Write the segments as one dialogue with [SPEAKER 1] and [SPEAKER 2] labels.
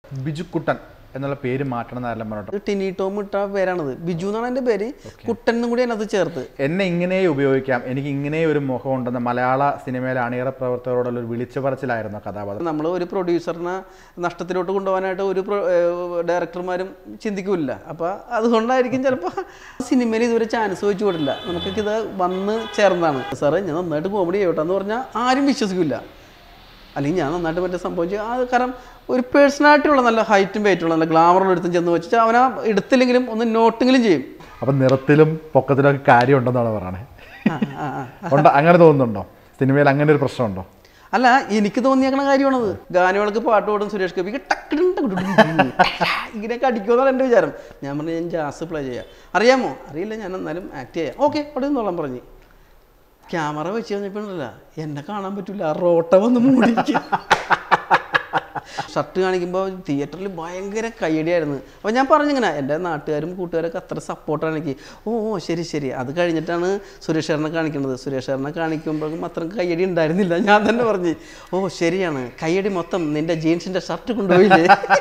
[SPEAKER 1] ബിജുക്കുട്ടൻ എന്നുള്ള പേര് മാറ്റണം എന്നാരെല്ലാം പറഞ്ഞിട്ട്
[SPEAKER 2] ഇത് ടിനി ടോം ഇട്ട പേരാണത് ബിജു എന്നാണ് എൻ്റെ പേര് കുട്ടനും കൂടി അതിനകത്ത് ചേർത്ത്
[SPEAKER 1] എന്നെ ഇങ്ങനെ ഉപയോഗിക്കാം എനിക്ക് ഇങ്ങനെ ഒരു മുഖം ഉണ്ടെന്ന് മലയാള സിനിമയിലെ അണിയറ പ്രവർത്തകരോടുള്ള ഒരു വിളിച്ചു പറച്ചിലായിരുന്നു ആ കഥാപാത്രം
[SPEAKER 2] നമ്മൾ ഒരു പ്രൊഡ്യൂസറിനെ നഷ്ടത്തിലോട്ട് കൊണ്ടുപോകാനായിട്ട് ഒരു പ്രൊ- ഏഹ് ഡയറക്ടർമാരും ചിന്തിക്കില്ല അപ്പോൾ അതുകൊണ്ടായിരിക്കും ചിലപ്പോൾ സിനിമയിൽ ഇതുവരെ ചാൻസ് വെച്ച് കൊടുത്തില്ല നമുക്കൊക്കെ ഇത് വന്ന് ചേർന്നതാണ് സാറേ ഞാൻ നന്നായിട്ട് കോമഡി ചെയ്യട്ടെ എന്ന് പറഞ്ഞാൽ ആരും വിശ്വസിക്കില്ല അല്ലെങ്കിൽ ഞാൻ നന്നായിട്ട് മറ്റേ സംഭവിച്ചു അത് കാരണം ഒരു പേഴ്സണാലിറ്റി ഉള്ള നല്ല ഹൈറ്റും വെയിറ്റുള്ള നല്ല ഗ്ലാമറുള്ള എടുത്തും ചെന്ന് വെച്ചാൽ അവനാ എടുത്തില്ലെങ്കിലും ഒന്ന് നോട്ടെങ്കിലും ചെയ്യും
[SPEAKER 1] അപ്പം നിറത്തിലും പൊക്കത്തിലും ഒക്കെ കാര്യമുണ്ടെന്നാണ് പറയണേ
[SPEAKER 2] ആ, ആ, ആ.
[SPEAKER 1] ഉണ്ടോ അങ്ങനെ തോന്നുന്നുണ്ടോ സിനിമയിൽ അങ്ങനെ ഒരു പ്രശ്നമുണ്ടോ
[SPEAKER 2] അല്ല എനിക്ക് തോന്നിയേക്കണ കാര്യമാണത് ഗാനങ്ങൾക്ക് പാട്ട് പാടും സുരേഷ് ഗോപിക്ക് ടക്കിടും ടക്കിടും ടും. ഇങ്ങനെയൊക്കെ അടിക്കുമെന്നാണ് എൻ്റെ വിചാരം ഞാൻ പറഞ്ഞു ഞാൻ ജാസ് പ്ലേ ചെയ്യാം അറിയാമോ അറിയില്ല ഞാൻ എന്നാലും ആക്ട് ചെയ്യാം ഓക്കെ അവിടെ നിന്നോളാം പറഞ്ഞ് ക്യാമറ വെച്ച് കഴിഞ്ഞപ്പോഴല്ല എന്നെ കാണാൻ പറ്റില്ല ആ റോട്ട വന്ന് മൂടിക്കുക ഷർട്ട് കാണിക്കുമ്പോൾ തിയേറ്ററിൽ ഭയങ്കര കയ്യടിയായിരുന്നു അപ്പോൾ ഞാൻ പറഞ്ഞിങ്ങനെ എൻ്റെ നാട്ടുകാരും കൂട്ടുകാരൊക്കെ അത്ര സപ്പോർട്ടാണ് എനിക്ക് ഓ ഓ ശരി ശരി അത് കഴിഞ്ഞിട്ടാണ് സുരേഷ് ചേട്ടനെ കാണിക്കുന്നത് സുരേഷ് ചേട്ടനെ കാണിക്കുമ്പോഴും അത്ര കയ്യടി ഉണ്ടായിരുന്നില്ല ഞാൻ തന്നെ പറഞ്ഞു ഓ ശരിയാണ് കയ്യടി മൊത്തം നിൻ്റെ ജീൻസിൻ്റെ ഷർട്ട് കൊണ്ടുപോയില്ലേ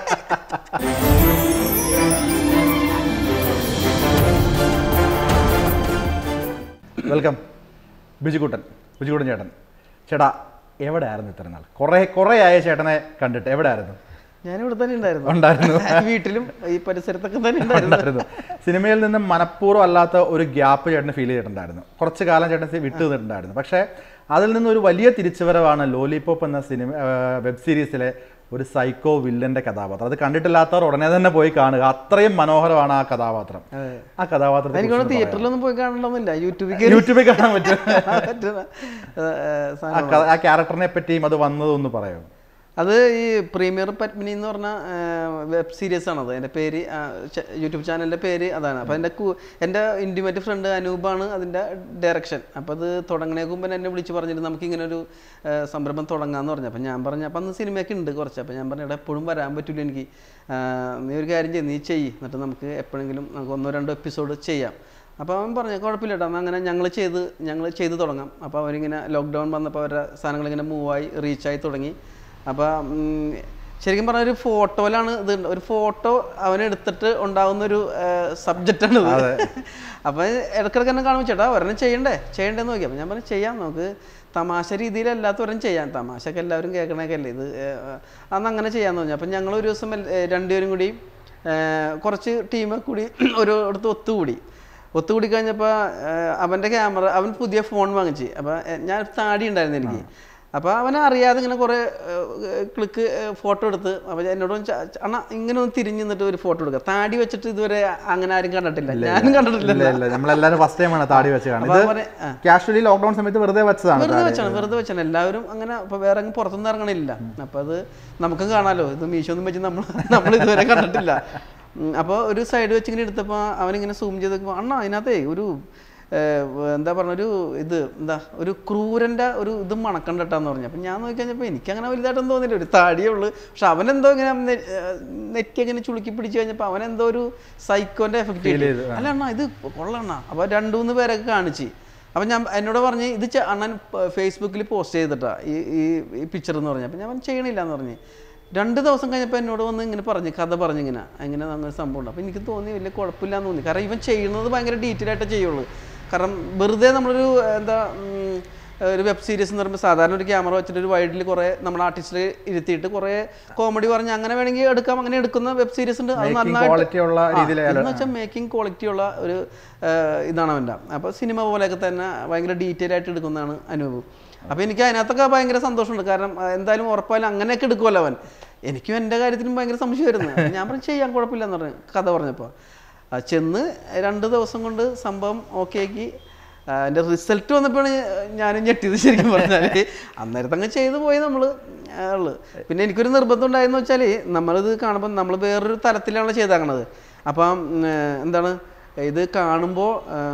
[SPEAKER 1] വെൽക്കം ബിജുക്കുട്ടൻ ബിജുക്കുട്ടൻ ചേട്ടൻ ചേട്ടാ എവിടെ ആയിരുന്നു ഇത്ര നാൾ കുറേ കുറേ ആയ ചേട്ടനെ കണ്ടിട്ട് എവിടെ ആയിരുന്നു
[SPEAKER 2] ഞാനിവിടെ തന്നെ ഉണ്ടായിരുന്നു
[SPEAKER 1] ഉണ്ടായിരുന്നു
[SPEAKER 2] വീട്ടിലും ഈ പരിസരത്തൊക്കെ തന്നെ ഉണ്ടായിരുന്നു
[SPEAKER 1] ഉണ്ടായിരുന്നു സിനിമയിൽ നിന്ന് മനഃപൂർവ്വം അല്ലാത്ത ഒരു ഗ്യാപ്പ് ചേട്ടന് ഫീൽ ചെയ്തിട്ടുണ്ടായിരുന്നു കുറച്ച് കാലം ചേട്ടൻ സി- വിട്ടു നിന്നിട്ടുണ്ടായിരുന്നു പക്ഷേ അതിൽ നിന്ന് ഒരു വലിയ തിരിച്ചുവരവാണ് ലോലിപോപ്പ് എന്ന സിനിമ വെബ് സീരീസിലെ ഒരു സൈക്കോ വില്ലന്റെ കഥാപാത്രം അത് കണ്ടിട്ടില്ലാത്തവർ ഉടനെ തന്നെ പോയി കാണുക അത്രയും മനോഹരമാണ് ആ കഥാപാത്രം ആ കഥാപാത്രത്തെ
[SPEAKER 2] എനിക്കോട്
[SPEAKER 1] കുറിച്ച്
[SPEAKER 2] തിയേറ്ററിലൊന്നും പോയി കാണണമെന്നില്ല യൂട്യൂബിൽ കയറി
[SPEAKER 1] യൂട്യൂബിൽ കാണാൻ പറ്റും
[SPEAKER 2] പറ്റുന്ന ഏ, ഏ,
[SPEAKER 1] ആ
[SPEAKER 2] സാധനം.
[SPEAKER 1] ക- ആ ക്യാരക്ടറിനെ പറ്റിയും അത് വന്നതൊന്ന് പറയോ
[SPEAKER 2] അത് ഈ പ്രീമിയർ പത്മിനി എന്ന് പറഞ്ഞ വെബ് സീരീസ് ആണത് എൻ്റെ പേര് ആ, ച- യൂട്യൂബ് ചാനലിൻ്റെ പേര് അതാണ് അപ്പോൾ എൻ്റെ കു എൻ്റെ ഇൻറ്റിമേറ്റ് ഫ്രണ്ട് അനൂപാണ് അതിൻ്റെ ഡയറക്ഷൻ അപ്പോൾ അത് തുടങ്ങണേക്ക് മുമ്പ് എന്നെ വിളിച്ച് പറഞ്ഞിട്ട് നമുക്ക് ഇങ്ങനെ ഒരു ആ, സംരംഭം തുടങ്ങാമെന്ന് പറഞ്ഞു അപ്പോൾ ഞാൻ പറഞ്ഞു അപ്പോൾ അന്ന് സിനിമയൊക്കെ ഉണ്ട് കുറച്ച് അപ്പോൾ ഞാൻ പറഞ്ഞു എടാ എപ്പോഴും വരാൻ പറ്റില്ല എനിക്ക് ആ, നീ ഒരു കാര്യം ചെയ്യും നീ ചെയ്യ് എന്നിട്ട് നമുക്ക് എപ്പോഴെങ്കിലും നമുക്ക് ഒന്നോ രണ്ടോ എപ്പിസോഡ് ചെയ്യാം അപ്പോൾ അവൻ പറഞ്ഞു കുഴപ്പമില്ല കേട്ടോ എന്നാൽ അങ്ങനെ ഞങ്ങൾ ചെയ്ത് ഞങ്ങൾ ചെയ്ത് തുടങ്ങാം അപ്പോൾ അവരിങ്ങനെ ലോക്ക്ഡൗൺ വന്നപ്പോൾ അവരുടെ സാധനങ്ങളിങ്ങനെ മൂവായി റീച്ചായി തുടങ്ങി അപ്പോൾ ഉം, ശരിക്കും പറഞ്ഞ ഒരു ഫോട്ടോയിലാണ് ഇത് ഉണ്ട്. ഒരു ഫോട്ടോ അവനെടുത്തിട്ട് ഉണ്ടാകുന്ന ഒരു സബ്ജക്റ്റാണ് ഇത് അപ്പോൾ ഇടയ്ക്കിടയ്ക്ക് എന്നെ കാണുമ്പോൾ ചേട്ടാ ഒരെണ്ണം ചെയ്യണ്ടേ ചെയ്യണ്ടേന്ന് നോക്കി അപ്പോൾ ഞാൻ പറഞ്ഞു ചെയ്യാം നമുക്ക് തമാശ രീതിയിലല്ലാത്ത ഒരെണ്ണം ചെയ്യാം തമാശയൊക്കെ എല്ലാവരും കേൾക്കണൊക്കെ അല്ലേ ഇത് ഏഹ്, അന്ന് അങ്ങനെ ചെയ്യാമെന്ന് പറഞ്ഞു അപ്പം ഞങ്ങൾ ഒരു ദിവസം എൽ- ഏഹ്, രണ്ടുപേരും കൂടി ഏഹ്, കുറച്ച് ടീമൊക്കെ കൂടി ഓരോടത്ത് ഒത്തുകൂടി ഒത്തുകൂടി കഴിഞ്ഞപ്പോൾ അവൻ്റെ ക്യാമറ അവൻ പുതിയ ഫോൺ വാങ്ങിച്ച് അപ്പോൾ ഞാൻ താടി ഉണ്ടായിരുന്നു എനിക്ക് അപ്പോൾ അവനെ അറിയാതെ ഇങ്ങനെ കുറേ ക്ലിക്ക് ഫോട്ടോ എടുത്ത് അപ്പോൾ എന്നോട് അണ്ണാ ഇങ്ങനെ ഒന്ന് തിരിഞ്ഞ് നിന്നിട്ട് ഒരു ഫോട്ടോ എടുക്കുക താടി വെച്ചിട്ട് ഇതുവരെ അങ്ങനെ ആരും കണ്ടിട്ടില്ല ഞാനും കണ്ടിട്ടില്ല
[SPEAKER 1] ഇല്ല ഇല്ല നമ്മളെല്ലാവരും ഫസ്റ്റ് ടൈമാണ് താടി വെച്ച് കാണുന്നത്
[SPEAKER 2] അപ്പോൾ
[SPEAKER 1] ഇത്
[SPEAKER 2] അവനെ ആ.
[SPEAKER 1] കാഷ്വലി ലോക്ക്ഡൌൺ സമയത്ത് വെറുതെ വെച്ചതാണ്
[SPEAKER 2] വെറുതെ
[SPEAKER 1] താടി.
[SPEAKER 2] വെച്ചാണ് വെറുതെ വെച്ചാണ് എല്ലാവരും അങ്ങനെ ഇപ്പൊ വേറെ അങ്ങ് പുറത്തൊന്നും ഇറങ്ങണില്ല അപ്പൊ അത് നമുക്കും കാണാലോ ഇത് മീശൊന്നും വെച്ച് നമ്മൾ നമ്മൾ ഇതുവരെ കണ്ടിട്ടില്ല അപ്പോൾ ഒരു സൈഡ് വെച്ച് ഇങ്ങനെ എടുത്തപ്പോൾ അവനിങ്ങനെ സൂം ചെയ്ത് അണ്ണ അതിനകത്തേ ഒരു ഏർ, എന്താ പറഞ്ഞ ഒരു ഇത് എന്താ ഒരു ക്രൂരൻ്റെ ഒരു ഇത് മണക്കണ്ടട്ടാന്ന് പറഞ്ഞു അപ്പം ഞാൻ നോക്കി കഴിഞ്ഞപ്പോൾ എനിക്കങ്ങനെ വലുതായിട്ടൊന്നും തോന്നിയില്ല ഒരു താടിയേ ഉള്ളൂ പക്ഷെ അവനെന്തോ ഇങ്ങനെ നെ- ഏർ, നെറ്റി അങ്ങനെ ചുളുക്കി പിടിച്ച് കഴിഞ്ഞപ്പോൾ അവനെന്തോ ഒരു സൈക്കോൻ്റെ എഫക്റ്റ്
[SPEAKER 1] Feel ചെയ്തു,
[SPEAKER 2] അല്ല അണ്ണാ ഇത് കൊള്ളണ്ണ അപ്പോൾ രണ്ടു മൂന്ന് പേരൊക്കെ കാണിച്ച് അപ്പം ഞാൻ എന്നോട് പറഞ്ഞ് ഇത് ചെ- അണ്ണൻ ഫേസ്ബുക്കിൽ പോസ്റ്റ് ചെയ്തിട്ടാ ഈ ഈ ഈ പിക്ചർ എന്ന് പറഞ്ഞു അപ്പം ഞാൻ പറഞ്ഞു, ചെയ്യണില്ല എന്ന് പറഞ്ഞ് രണ്ട് ദിവസം കഴിഞ്ഞപ്പോൾ എന്നോട് വന്ന് ഇങ്ങനെ പറഞ്ഞ് കഥ പറഞ്ഞു ഇങ്ങനെ അങ്ങനെ അങ്ങനെ സംഭവം ഉണ്ട് അപ്പോൾ എനിക്ക് തോന്നി വലിയ കുഴപ്പമില്ലാന്ന് തോന്നി കാരണം ഇവൻ ചെയ്യുന്നത് ഭയങ്കര ഡീറ്റെയിൽ ആയിട്ട് ചെയ്യുള്ളൂ കാരണം വെറുതെ നമ്മളൊരു എന്താ ഉം, ഒരു വെബ് സീരീസ് എന്ന് പറയുമ്പോൾ സാധാരണ ഒരു ക്യാമറ വെച്ചിട്ട് ഒരു വൈഡിൽ കുറേ നമ്മൾ ആർട്ടിസ്റ്റിൽ ഇരുത്തിയിട്ട് കുറേ കോമഡി പറഞ്ഞ് അങ്ങനെ വേണമെങ്കിൽ എടുക്കാം അങ്ങനെ എടുക്കുന്ന വെബ് സീരീസ് ഉണ്ട് അത്
[SPEAKER 1] Making
[SPEAKER 2] നന്നായിട്ട്
[SPEAKER 1] quality ഉള്ള
[SPEAKER 2] ആ,
[SPEAKER 1] രീതിയിലായാലും-
[SPEAKER 2] എന്ന് വെച്ചാൽ മേക്കിംഗ് ക്വാളിറ്റി ഉള്ള ഒരു ആ, ഇതാണ് അവൻ്റെ അപ്പോൾ സിനിമ പോലെയൊക്കെ തന്നെ ഭയങ്കര ഡീറ്റെയിൽ ആയിട്ട് എടുക്കുന്നതാണ് അനുഭവം അപ്പോൾ എനിക്ക് അതിനകത്തൊക്കെ ഭയങ്കര സന്തോഷമുണ്ട് കാരണം ആ, എന്തായാലും ഉറപ്പായാലും അങ്ങനെയൊക്കെ എടുക്കുമല്ലോ അവൻ എനിക്കും എൻ്റെ കാര്യത്തിലും ഭയങ്കര സംശയമായിരുന്നു ഞാൻ പറഞ്ഞു ചെയ്യാൻ കുഴപ്പമില്ല എന്ന് പറഞ്ഞു കഥ പറഞ്ഞപ്പോൾ ആ, ചെന്ന് രണ്ട് ദിവസം കൊണ്ട് സംഭവം ഓക്കെ ആക്കി ആ, എൻ്റെ റിസൾട്ട് വന്നപ്പോഴാണ് ഞാനും ഞെട്ടിയത് ശരിക്കും പറഞ്ഞാൽ അന്നേരത്തെ അങ്ങ് ചെയ്തു പോയി നമ്മൾ ഉള്ളു പിന്നെ എനിക്കൊരു നിർബന്ധം ഉണ്ടായെന്ന് വെച്ചാൽ നമ്മളിത് കാണുമ്പോൾ നമ്മൾ വേറൊരു തലത്തിലാണ് ചെയ്താക്കണത് അപ്പം ഉം, എന്താണ് ഇത് കാണുമ്പോൾ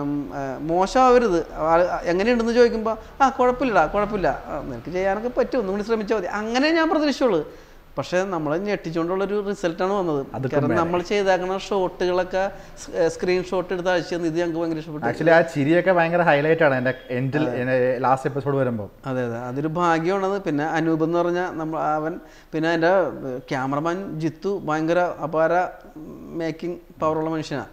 [SPEAKER 2] മോശമാവരുത് ആള് എങ്ങനെയുണ്ടെന്ന് ചോദിക്കുമ്പോൾ ആ കുഴപ്പമില്ലടാ കുഴപ്പമില്ല ആ, നിനക്ക് ചെയ്യാനൊക്കെ പറ്റും ഒന്നും കൂടി ശ്രമിച്ചാൽ മതി അങ്ങനെ ഞാൻ പ്രതീക്ഷിച്ചുള്ളൂ പക്ഷെ നമ്മളെ ഞെട്ടിച്ചുകൊണ്ടുള്ളൊരു റിസൾട്ടാണ് വന്നത്
[SPEAKER 1] അത്
[SPEAKER 2] കാരണം നമ്മൾ ചെയ്തേക്കുന്ന ഷോട്ടുകളൊക്കെ സ്ക്രീൻഷോട്ട് എടുത്ത് അയച്ചു തന്നു ഇത് ഞങ്ങൾക്ക് ഭയങ്കര ഇഷ്ടപ്പെട്ടു
[SPEAKER 1] ആക്ച്വലി ആ ചിരിയൊക്കെ ഭയങ്കര ഹൈലൈറ്റ് ആണ് എൻ്റെ എൻഡിൽ ലാസ്റ്റ് എപ്പിസോഡ് വരുമ്പോൾ
[SPEAKER 2] അതെ അതെ അതൊരു ഭാഗ്യമാണത് പിന്നെ അനൂപ് എന്ന് പറഞ്ഞാൽ നമ്മൾ അവൻ പിന്നെ എൻ്റെ ക്യാമറമാൻ ജിത്തു ഭയങ്കര അപാര മേക്കിംഗ് പവറുള്ള മനുഷ്യനാണ്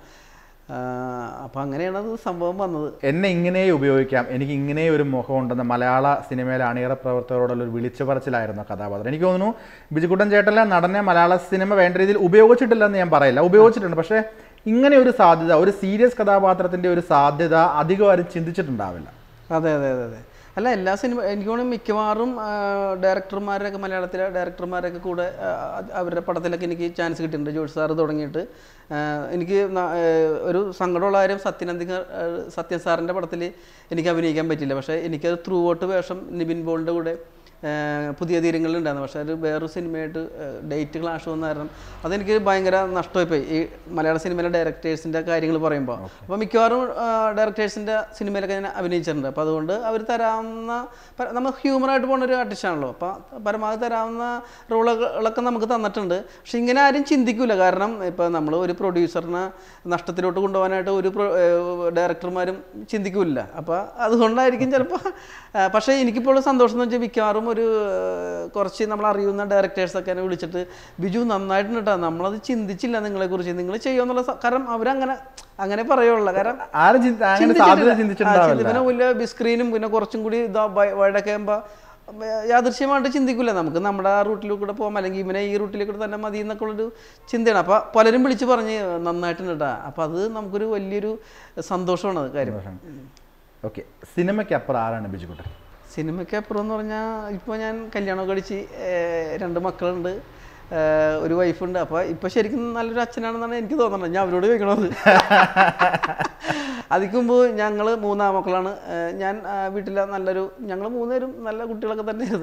[SPEAKER 2] അപ്പം അങ്ങനെയാണ് അത് സംഭവം വന്നത്
[SPEAKER 1] എന്നെ ഇങ്ങനെ ഉപയോഗിക്കാം എനിക്ക് ഇങ്ങനെ ഒരു മുഖമുണ്ടെന്ന് മലയാള സിനിമയിലെ അണിയറ പ്രവർത്തകരോടുള്ള ഒരു വിളിച്ചു പറച്ചിലായിരുന്നു ആ കഥാപാത്രം എനിക്ക് തോന്നുന്നു ബിജുക്കുട്ടൻ ചേട്ടനെ നടനെ മലയാള സിനിമ വേണ്ട രീതിയിൽ ഉപയോഗിച്ചിട്ടില്ലെന്ന് ഞാൻ പറയില്ല ഉപയോഗിച്ചിട്ടുണ്ട് പക്ഷേ ഇങ്ങനെ ഒരു സാധ്യത ഒരു സീരിയസ് കഥാപാത്രത്തിന്റെ ഒരു സാധ്യത അധികം ആരും ചിന്തിച്ചിട്ടുണ്ടാവില്ല
[SPEAKER 2] അതെ അതെ അതെ അതെ അല്ല എല്ലാ സിനിമ എനിക്ക് തോന്നുന്നു മിക്കവാറും ആ, ഡയറക്ടർമാരൊക്കെ മലയാളത്തിലെ ഡയറക്ടർമാരൊക്കെ കൂടെ ആ, അവരുടെ പടത്തിലൊക്കെ എനിക്ക് ചാൻസ് കിട്ടിയിട്ടുണ്ട് ജോഷി സാറ് തുടങ്ങിയിട്ട് ആ, എനിക്ക് ന- ആ, ഒരു സങ്കടമുള്ള കാര്യം സത്യനന്ദിക ആ, സത്യൻ സാറിൻ്റെ പടത്തിൽ എനിക്ക് അഭിനയിക്കാൻ പറ്റില്ല പക്ഷേ എനിക്കത് ത്രൂ ഔട്ട് വേഷം നിബിൻ പോളിൻ്റെ കൂടെ ആ, പുതിയ തീരങ്ങളിലുണ്ടായിരുന്നു പക്ഷേ അത് വേറൊരു സിനിമയായിട്ട് ഡേറ്റ് ക്ലാഷ് വന്ന കാരണം അതെനിക്ക് ഭയങ്കര നഷ്ടമായിപ്പോയി ഈ മലയാള സിനിമയിലെ ഡയറക്ടേഴ്സിൻ്റെ കാര്യങ്ങൾ പറയുമ്പോൾ അപ്പോൾ മിക്കവാറും ഡയറക്ടേഴ്സിൻ്റെ സിനിമയിലൊക്കെ ഞാൻ അഭിനയിച്ചിട്ടുണ്ട് അപ്പോൾ അതുകൊണ്ട് അവർ തരാവുന്ന പ- നമ്മൾ ഹ്യൂമറായിട്ട് പോകുന്ന ഒരു ആർട്ടിസ്റ്റാണല്ലോ അപ്പോൾ പരമാവധി തരാവുന്ന റോളുകളൊക്കെ നമുക്ക് തന്നിട്ടുണ്ട് പക്ഷെ ഇങ്ങനെ ആരും ചിന്തിക്കില്ല കാരണം ഇപ്പോൾ നമ്മൾ ഒരു പ്രൊഡ്യൂസറിനെ നഷ്ടത്തിലോട്ട് കൊണ്ടുപോകാനായിട്ട് ഒരു ഡയറക്ടർമാരും ചിന്തിക്കില്ല അപ്പോൾ അതുകൊണ്ടായിരിക്കും ചിലപ്പോൾ പക്ഷേ എനിക്കിപ്പോൾ സന്തോഷം എന്ന് വെച്ചാൽ മിക്കവാറും ഒരു ആ, കുറച്ച് നമ്മൾ അറിയുന്ന ഡയറക്ടേഴ്സൊക്കെ എന്നെ വിളിച്ചിട്ട് ബിജു നന്നായിട്ടുണ്ട് കേട്ടോ നമ്മളത് ചിന്തിച്ചില്ല നിങ്ങളെക്കുറിച്ച് നിങ്ങൾ ചെയ്യുമെന്നുള്ള സ- കാരണം അവരങ്ങനെ അങ്ങനെ പറയുള്ളൂ കാരണം
[SPEAKER 1] ആരും ചിന്ത- അങ്ങനെ സാധ്യത ചിന്തിച്ചിട്ടുണ്ടാവില്ല
[SPEAKER 2] പിന്നെ വലിയ ബിസ്ക്രീനും പിന്നെ കുറച്ചും കൂടി ഇതാ വൈഡൊക്കെ ആകുമ്പോൾ യാദൃശ്യമായിട്ട് ചിന്തിക്കില്ല നമുക്ക് നമ്മുടെ ആ റൂട്ടിൽ കൂടെ പോകാം അല്ലെങ്കിൽ ഇവനെ ഈ റൂട്ടിൽ കൂടെ തന്നെ മതി എന്നൊക്കെ ഉള്ളൊരു ചിന്തയാണ് അപ്പോൾ പലരും വിളിച്ച് പറഞ്ഞ് നന്നായിട്ടുണ്ട് കേട്ടോ അപ്പോൾ അത് നമുക്കൊരു വലിയൊരു സന്തോഷമാണ് അത് കാര്യം
[SPEAKER 1] ഓക്കെ സിനിമയ്ക്ക് അപ്പുറം ആരാണ് ബിജുക്കുട്ടൻ
[SPEAKER 2] സിനിമയ്ക്ക് അപ്പുറം എന്ന് പറഞ്ഞാൽ ഇപ്പോൾ ഞാൻ കല്യാണമൊക്കെ കഴിച്ച് ഏഹ്, രണ്ട് മക്കളുണ്ട് ഏഹ്, ഒരു വൈഫുണ്ട് അപ്പോൾ ഇപ്പോൾ ശരിക്കും നല്ലൊരു അച്ഛനാണെന്നാണ് എനിക്ക് തോന്നുന്നത് ഞാൻ അവരോട് ചോദിക്കണത് അതിക്ക് മുമ്പ് ഞങ്ങൾ മൂന്നാം മക്കളാണ് ഏഹ്, ഞാൻ ആ, വീട്ടിലെ നല്ലൊരു ഞങ്ങൾ മൂന്നുപേരും നല്ല കുട്ടികളൊക്കെ തന്നെയായിരുന്നു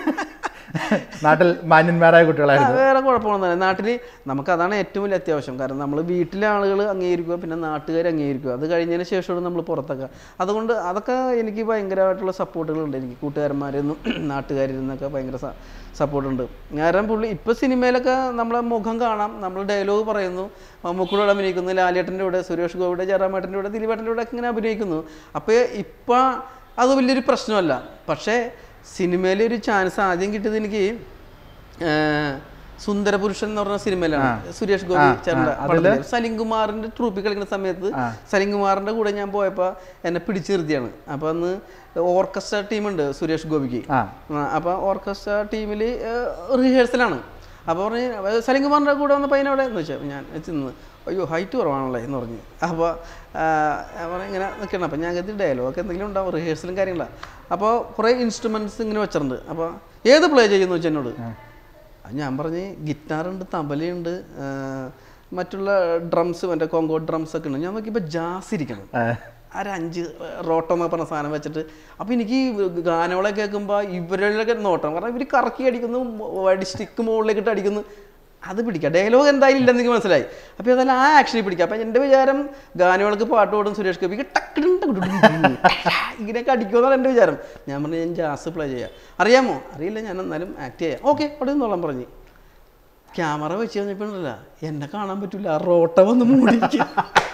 [SPEAKER 1] നാട്ടിൽ മാന്യന്മാരായ
[SPEAKER 2] ആ,
[SPEAKER 1] കുട്ടികളായിരുന്നു
[SPEAKER 2] വേറെ കുഴപ്പമൊന്നുമില്ല നാട്ടിൽ നമുക്ക് അതാണ് ഏറ്റവും വലിയ അത്യാവശ്യം കാരണം നമ്മൾ വീട്ടിലെ ആളുകൾ അംഗീകരിക്കുക പിന്നെ നാട്ടുകാർ അംഗീകരിക്കുക അത് കഴിഞ്ഞതിന് ശേഷമാണ് നമ്മൾ പുറത്തൊക്കെ അതുകൊണ്ട് അതൊക്കെ എനിക്ക് ഭയങ്കരമായിട്ടുള്ള സപ്പോർട്ടുകളുണ്ട് എനിക്ക് കൂട്ടുകാരന്മാരിൽ നിന്നും നാട്ടുകാരിൽ നിന്നൊക്കെ ഭയങ്കര സപ്പോർട്ടുണ്ട് കാരണം പുള്ളി ഇപ്പോൾ സിനിമയിലൊക്കെ നമ്മളെ മുഖം കാണാം നമ്മൾ ഡയലോഗ് പറയുന്നു മമ്മൂക്കൂടെ അഭിനയിക്കുന്നു ലാലേട്ടൻ്റെ കൂടെ സുരേഷ് ഗോപിയുടെ ജയറാമേട്ടൻ്റെ കൂടെ ദിലീപേട്ടൻ്റെ കൂടെ ഒക്കെ ഇങ്ങനെ അഭിനയിക്കുന്നു അപ്പോൾ ഇപ്പം അത് വലിയൊരു പ്രശ്നമല്ല പക്ഷേ സിനിമയിൽ ഒരു ചാൻസ് ആദ്യം കിട്ടിയത് എനിക്ക് ഏഹ്, സുന്ദരപുരുഷൻ എന്ന് പറഞ്ഞ സിനിമയിലാണ് സുരേഷ് ഗോപി ചേട്ടൻ്റെ പടത്തില്. സലിം കുമാറിന്റെ ട്രൂപ്പിൽ കളിക്കുന്ന സമയത്ത് സലിം കുമാറിന്റെ കൂടെ ഞാൻ പോയപ്പോൾ എന്നെ പിടിച്ചു നിർത്തിയാണ് അപ്പൊ അന്ന് ഓർക്കസ്ട്ര ടീമുണ്ട് സുരേഷ് ഗോപിക്ക്
[SPEAKER 1] ആ
[SPEAKER 2] ആ, അപ്പൊ ഓർക്കസ്ട്ര ടീമിൽ റിഹേഴ്സലാണ് അപ്പോൾ പറഞ്ഞ് സലിം കുമാറിൻ്റെ കൂടെ വന്ന പയ്യൻ അവിടെ എന്ന് വെച്ചാൽ ഞാൻ ചെന്ന് അയ്യോ ഹൈറ്റ് കുറവാണല്ലേ എന്ന് പറഞ്ഞു അപ്പോൾ ഞാൻ പറഞ്ഞു ഇങ്ങനെ നിൽക്കണം അപ്പം ഞാൻ കരുതി ഡയലോഗ് എന്തെങ്കിലും ഉണ്ടാവും റിഹേഴ്സലും കാര്യങ്ങളാണ് അപ്പോൾ കുറേ ഇൻസ്ട്രുമെൻറ്റ്സ് ഇങ്ങനെ വെച്ചിട്ടുണ്ട് അപ്പോൾ ഏത് പ്ലേ ചെയ്യുന്നു വെച്ചാൽ എന്നോട് അത് ഞാൻ പറഞ്ഞ് ഗിറ്റാറുണ്ട് തബലയുണ്ട് ആ, മറ്റുള്ള ഡ്രംസ് മറ്റേ കോങ്കോ ഡ്രംസ് ഒക്കെ ഉണ്ട് ഞാൻ നോക്കിയപ്പോൾ ജാസ് ഇരിക്കണം
[SPEAKER 1] ആ,
[SPEAKER 2] ഒരു അഞ്ച് റോട്ടം എന്ന് പറഞ്ഞ സാധനം വെച്ചിട്ട് അപ്പോൾ എനിക്ക് ഈ ഗാനങ്ങളെ കേൾക്കുമ്പോൾ ഇവരിലൊക്കെ നോട്ടം കാരണം ഇവർ കറക്കി അടിക്കുന്നു വടി സ്റ്റിക്ക് മുകളിലേക്ക് ഇട്ട് അടിക്കുന്നു അത് പിടിക്കാം ഡയലോഗ് എന്തായാലും ഇല്ലെന്ന് എനിക്ക് മനസ്സിലായി അപ്പോൾ അതെല്ലാം ആ ആക്ഷനിൽ പിടിക്കാം അപ്പം എൻ്റെ വിചാരം ഗാനങ്ങൾക്ക് പാട്ട് പാടും സുരേഷ് ഗോപിക്ക് ടക്കിടും ടക്കിടും ഇങ്ങനെയൊക്കെ അടിക്കുമെന്നാണ് എൻ്റെ വിചാരം ഞാൻ പറഞ്ഞു ഞാൻ ജാസ് പ്ലേ ചെയ്യാം അറിയാമോ അറിയില്ല ഞാൻ എന്നാലും ആക്ട് ചെയ്യാം ഓക്കെ അവിടെ നിന്നോളാം പറഞ്ഞ് ക്യാമറ വെച്ച് കഴിഞ്ഞപ്പോഴല്ല എന്നെ കാണാൻ പറ്റില്ല ആ റോട്ട വന്ന് മൂടിക്കുക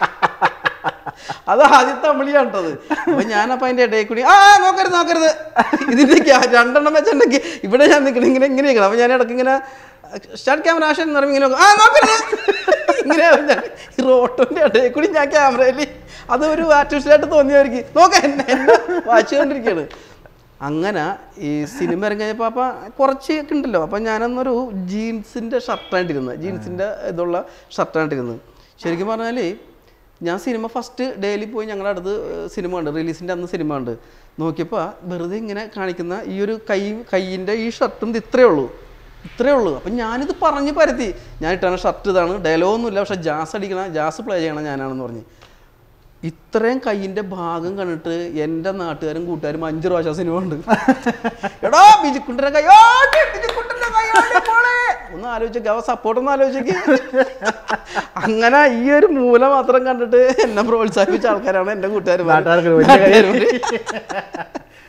[SPEAKER 2] അത് ആദ്യത്തെ അമ്മിളിയാണ് കേട്ടത് അപ്പൊ ഞാനപ്പോ അതിന്റെ ഇടയിൽ കൂടി ആ നോക്കരുത് നോക്കരുത് ഇതിന്റെ ക്യാ- രണ്ടെണ്ണം വെച്ചിട്ടുണ്ടെങ്കിൽ ഇവിടെ ഞാൻ നിൽക്കണം ഇങ്ങനെ ഇങ്ങനെ നിൽക്കണം അപ്പൊ ഞാൻ ഇടയ്ക്ക് ഇങ്ങനെ സ്റ്റാർട്ട് ക്യാമറ ആഷൻ എന്ന് പറയുമ്പോൾ ഇങ്ങനെ നോക്കും. ആ നോക്കരുത് ഇങ്ങനെ ഞാൻ ഈ റോട്ടോന്റെ ഇടയിൽ കൂടി ഞാൻ ക്യാമറയിൽ അത് ഒരു ആർട്ടിഫിഷ്യലായിട്ട് തോന്നിയവർക്ക് നോക്കാം എന്നെ എന്നെ വായിച്ചുകൊണ്ടിരിക്കുകയാണ് അങ്ങനെ ഈ സിനിമ ഇറങ്ങി കഴിഞ്ഞപ്പോൾ അപ്പം കുറച്ച് ഒക്കെ ഉണ്ടല്ലോ അപ്പം ഞാനന്നൊരു ജീൻസിൻ്റെ ഷർട്ടായിട്ടിരുന്നത് ജീൻസിൻ്റെ ഇതുള്ള ഷർട്ടായിട്ടിരുന്നത് ശരിക്കും പറഞ്ഞാൽ ഞാൻ സിനിമ ഫസ്റ്റ് ഡെയിലി പോയി ഞങ്ങളുടെ അടുത്ത് സിനിമ ഉണ്ട് റിലീസിൻ്റെ അന്ന് സിനിമ ഉണ്ട് നോക്കിയപ്പോൾ വെറുതെ ഇങ്ങനെ കാണിക്കുന്ന ഈ ഒരു കൈ കൈയിൻ്റെ ഈ ഷർട്ടും ഇത് ഇത്രയേ ഉള്ളൂ ഇത്രയേ ഉള്ളൂ അപ്പം ഞാനിത് പറഞ്ഞ് പരത്തി ഞാൻ ഇട്ടാണ് ഷർട്ട് ഇതാണ് ഡയലോഗൊന്നുമില്ല പക്ഷേ ജാസ് അടിക്കണം ജാസ് പ്ലേ ചെയ്യണം ഞാനാണെന്ന് പറഞ്ഞ് ഇത്രയും കയ്യിന്റെ ഭാഗം കണ്ടിട്ട് എൻ്റെ നാട്ടുകാരും കൂട്ടുകാരും അഞ്ചു പ്രാവശ്യം സിനിമ ഉണ്ട് എടാ ബിജുക്കുണ്ടന്റെ കൈ ആ, ഡി, ബിജുക്കുട്ടന്റെ കൈ, ആ, ഡി, മോളെ. ഒന്ന് ആലോചിച്ചേക്ക് അവ സപ്പോർട്ട് ഒന്ന് ആലോചിച്ചേക്ക് അങ്ങനെ ഈ ഒരു മൂല മാത്രം കണ്ടിട്ട് എന്നെ പ്രോത്സാഹിപ്പിച്ച ആൾക്കാരാണ് എൻ്റെ കൂട്ടുകാർ
[SPEAKER 1] നാട്ടുകാർക്ക് വലിയ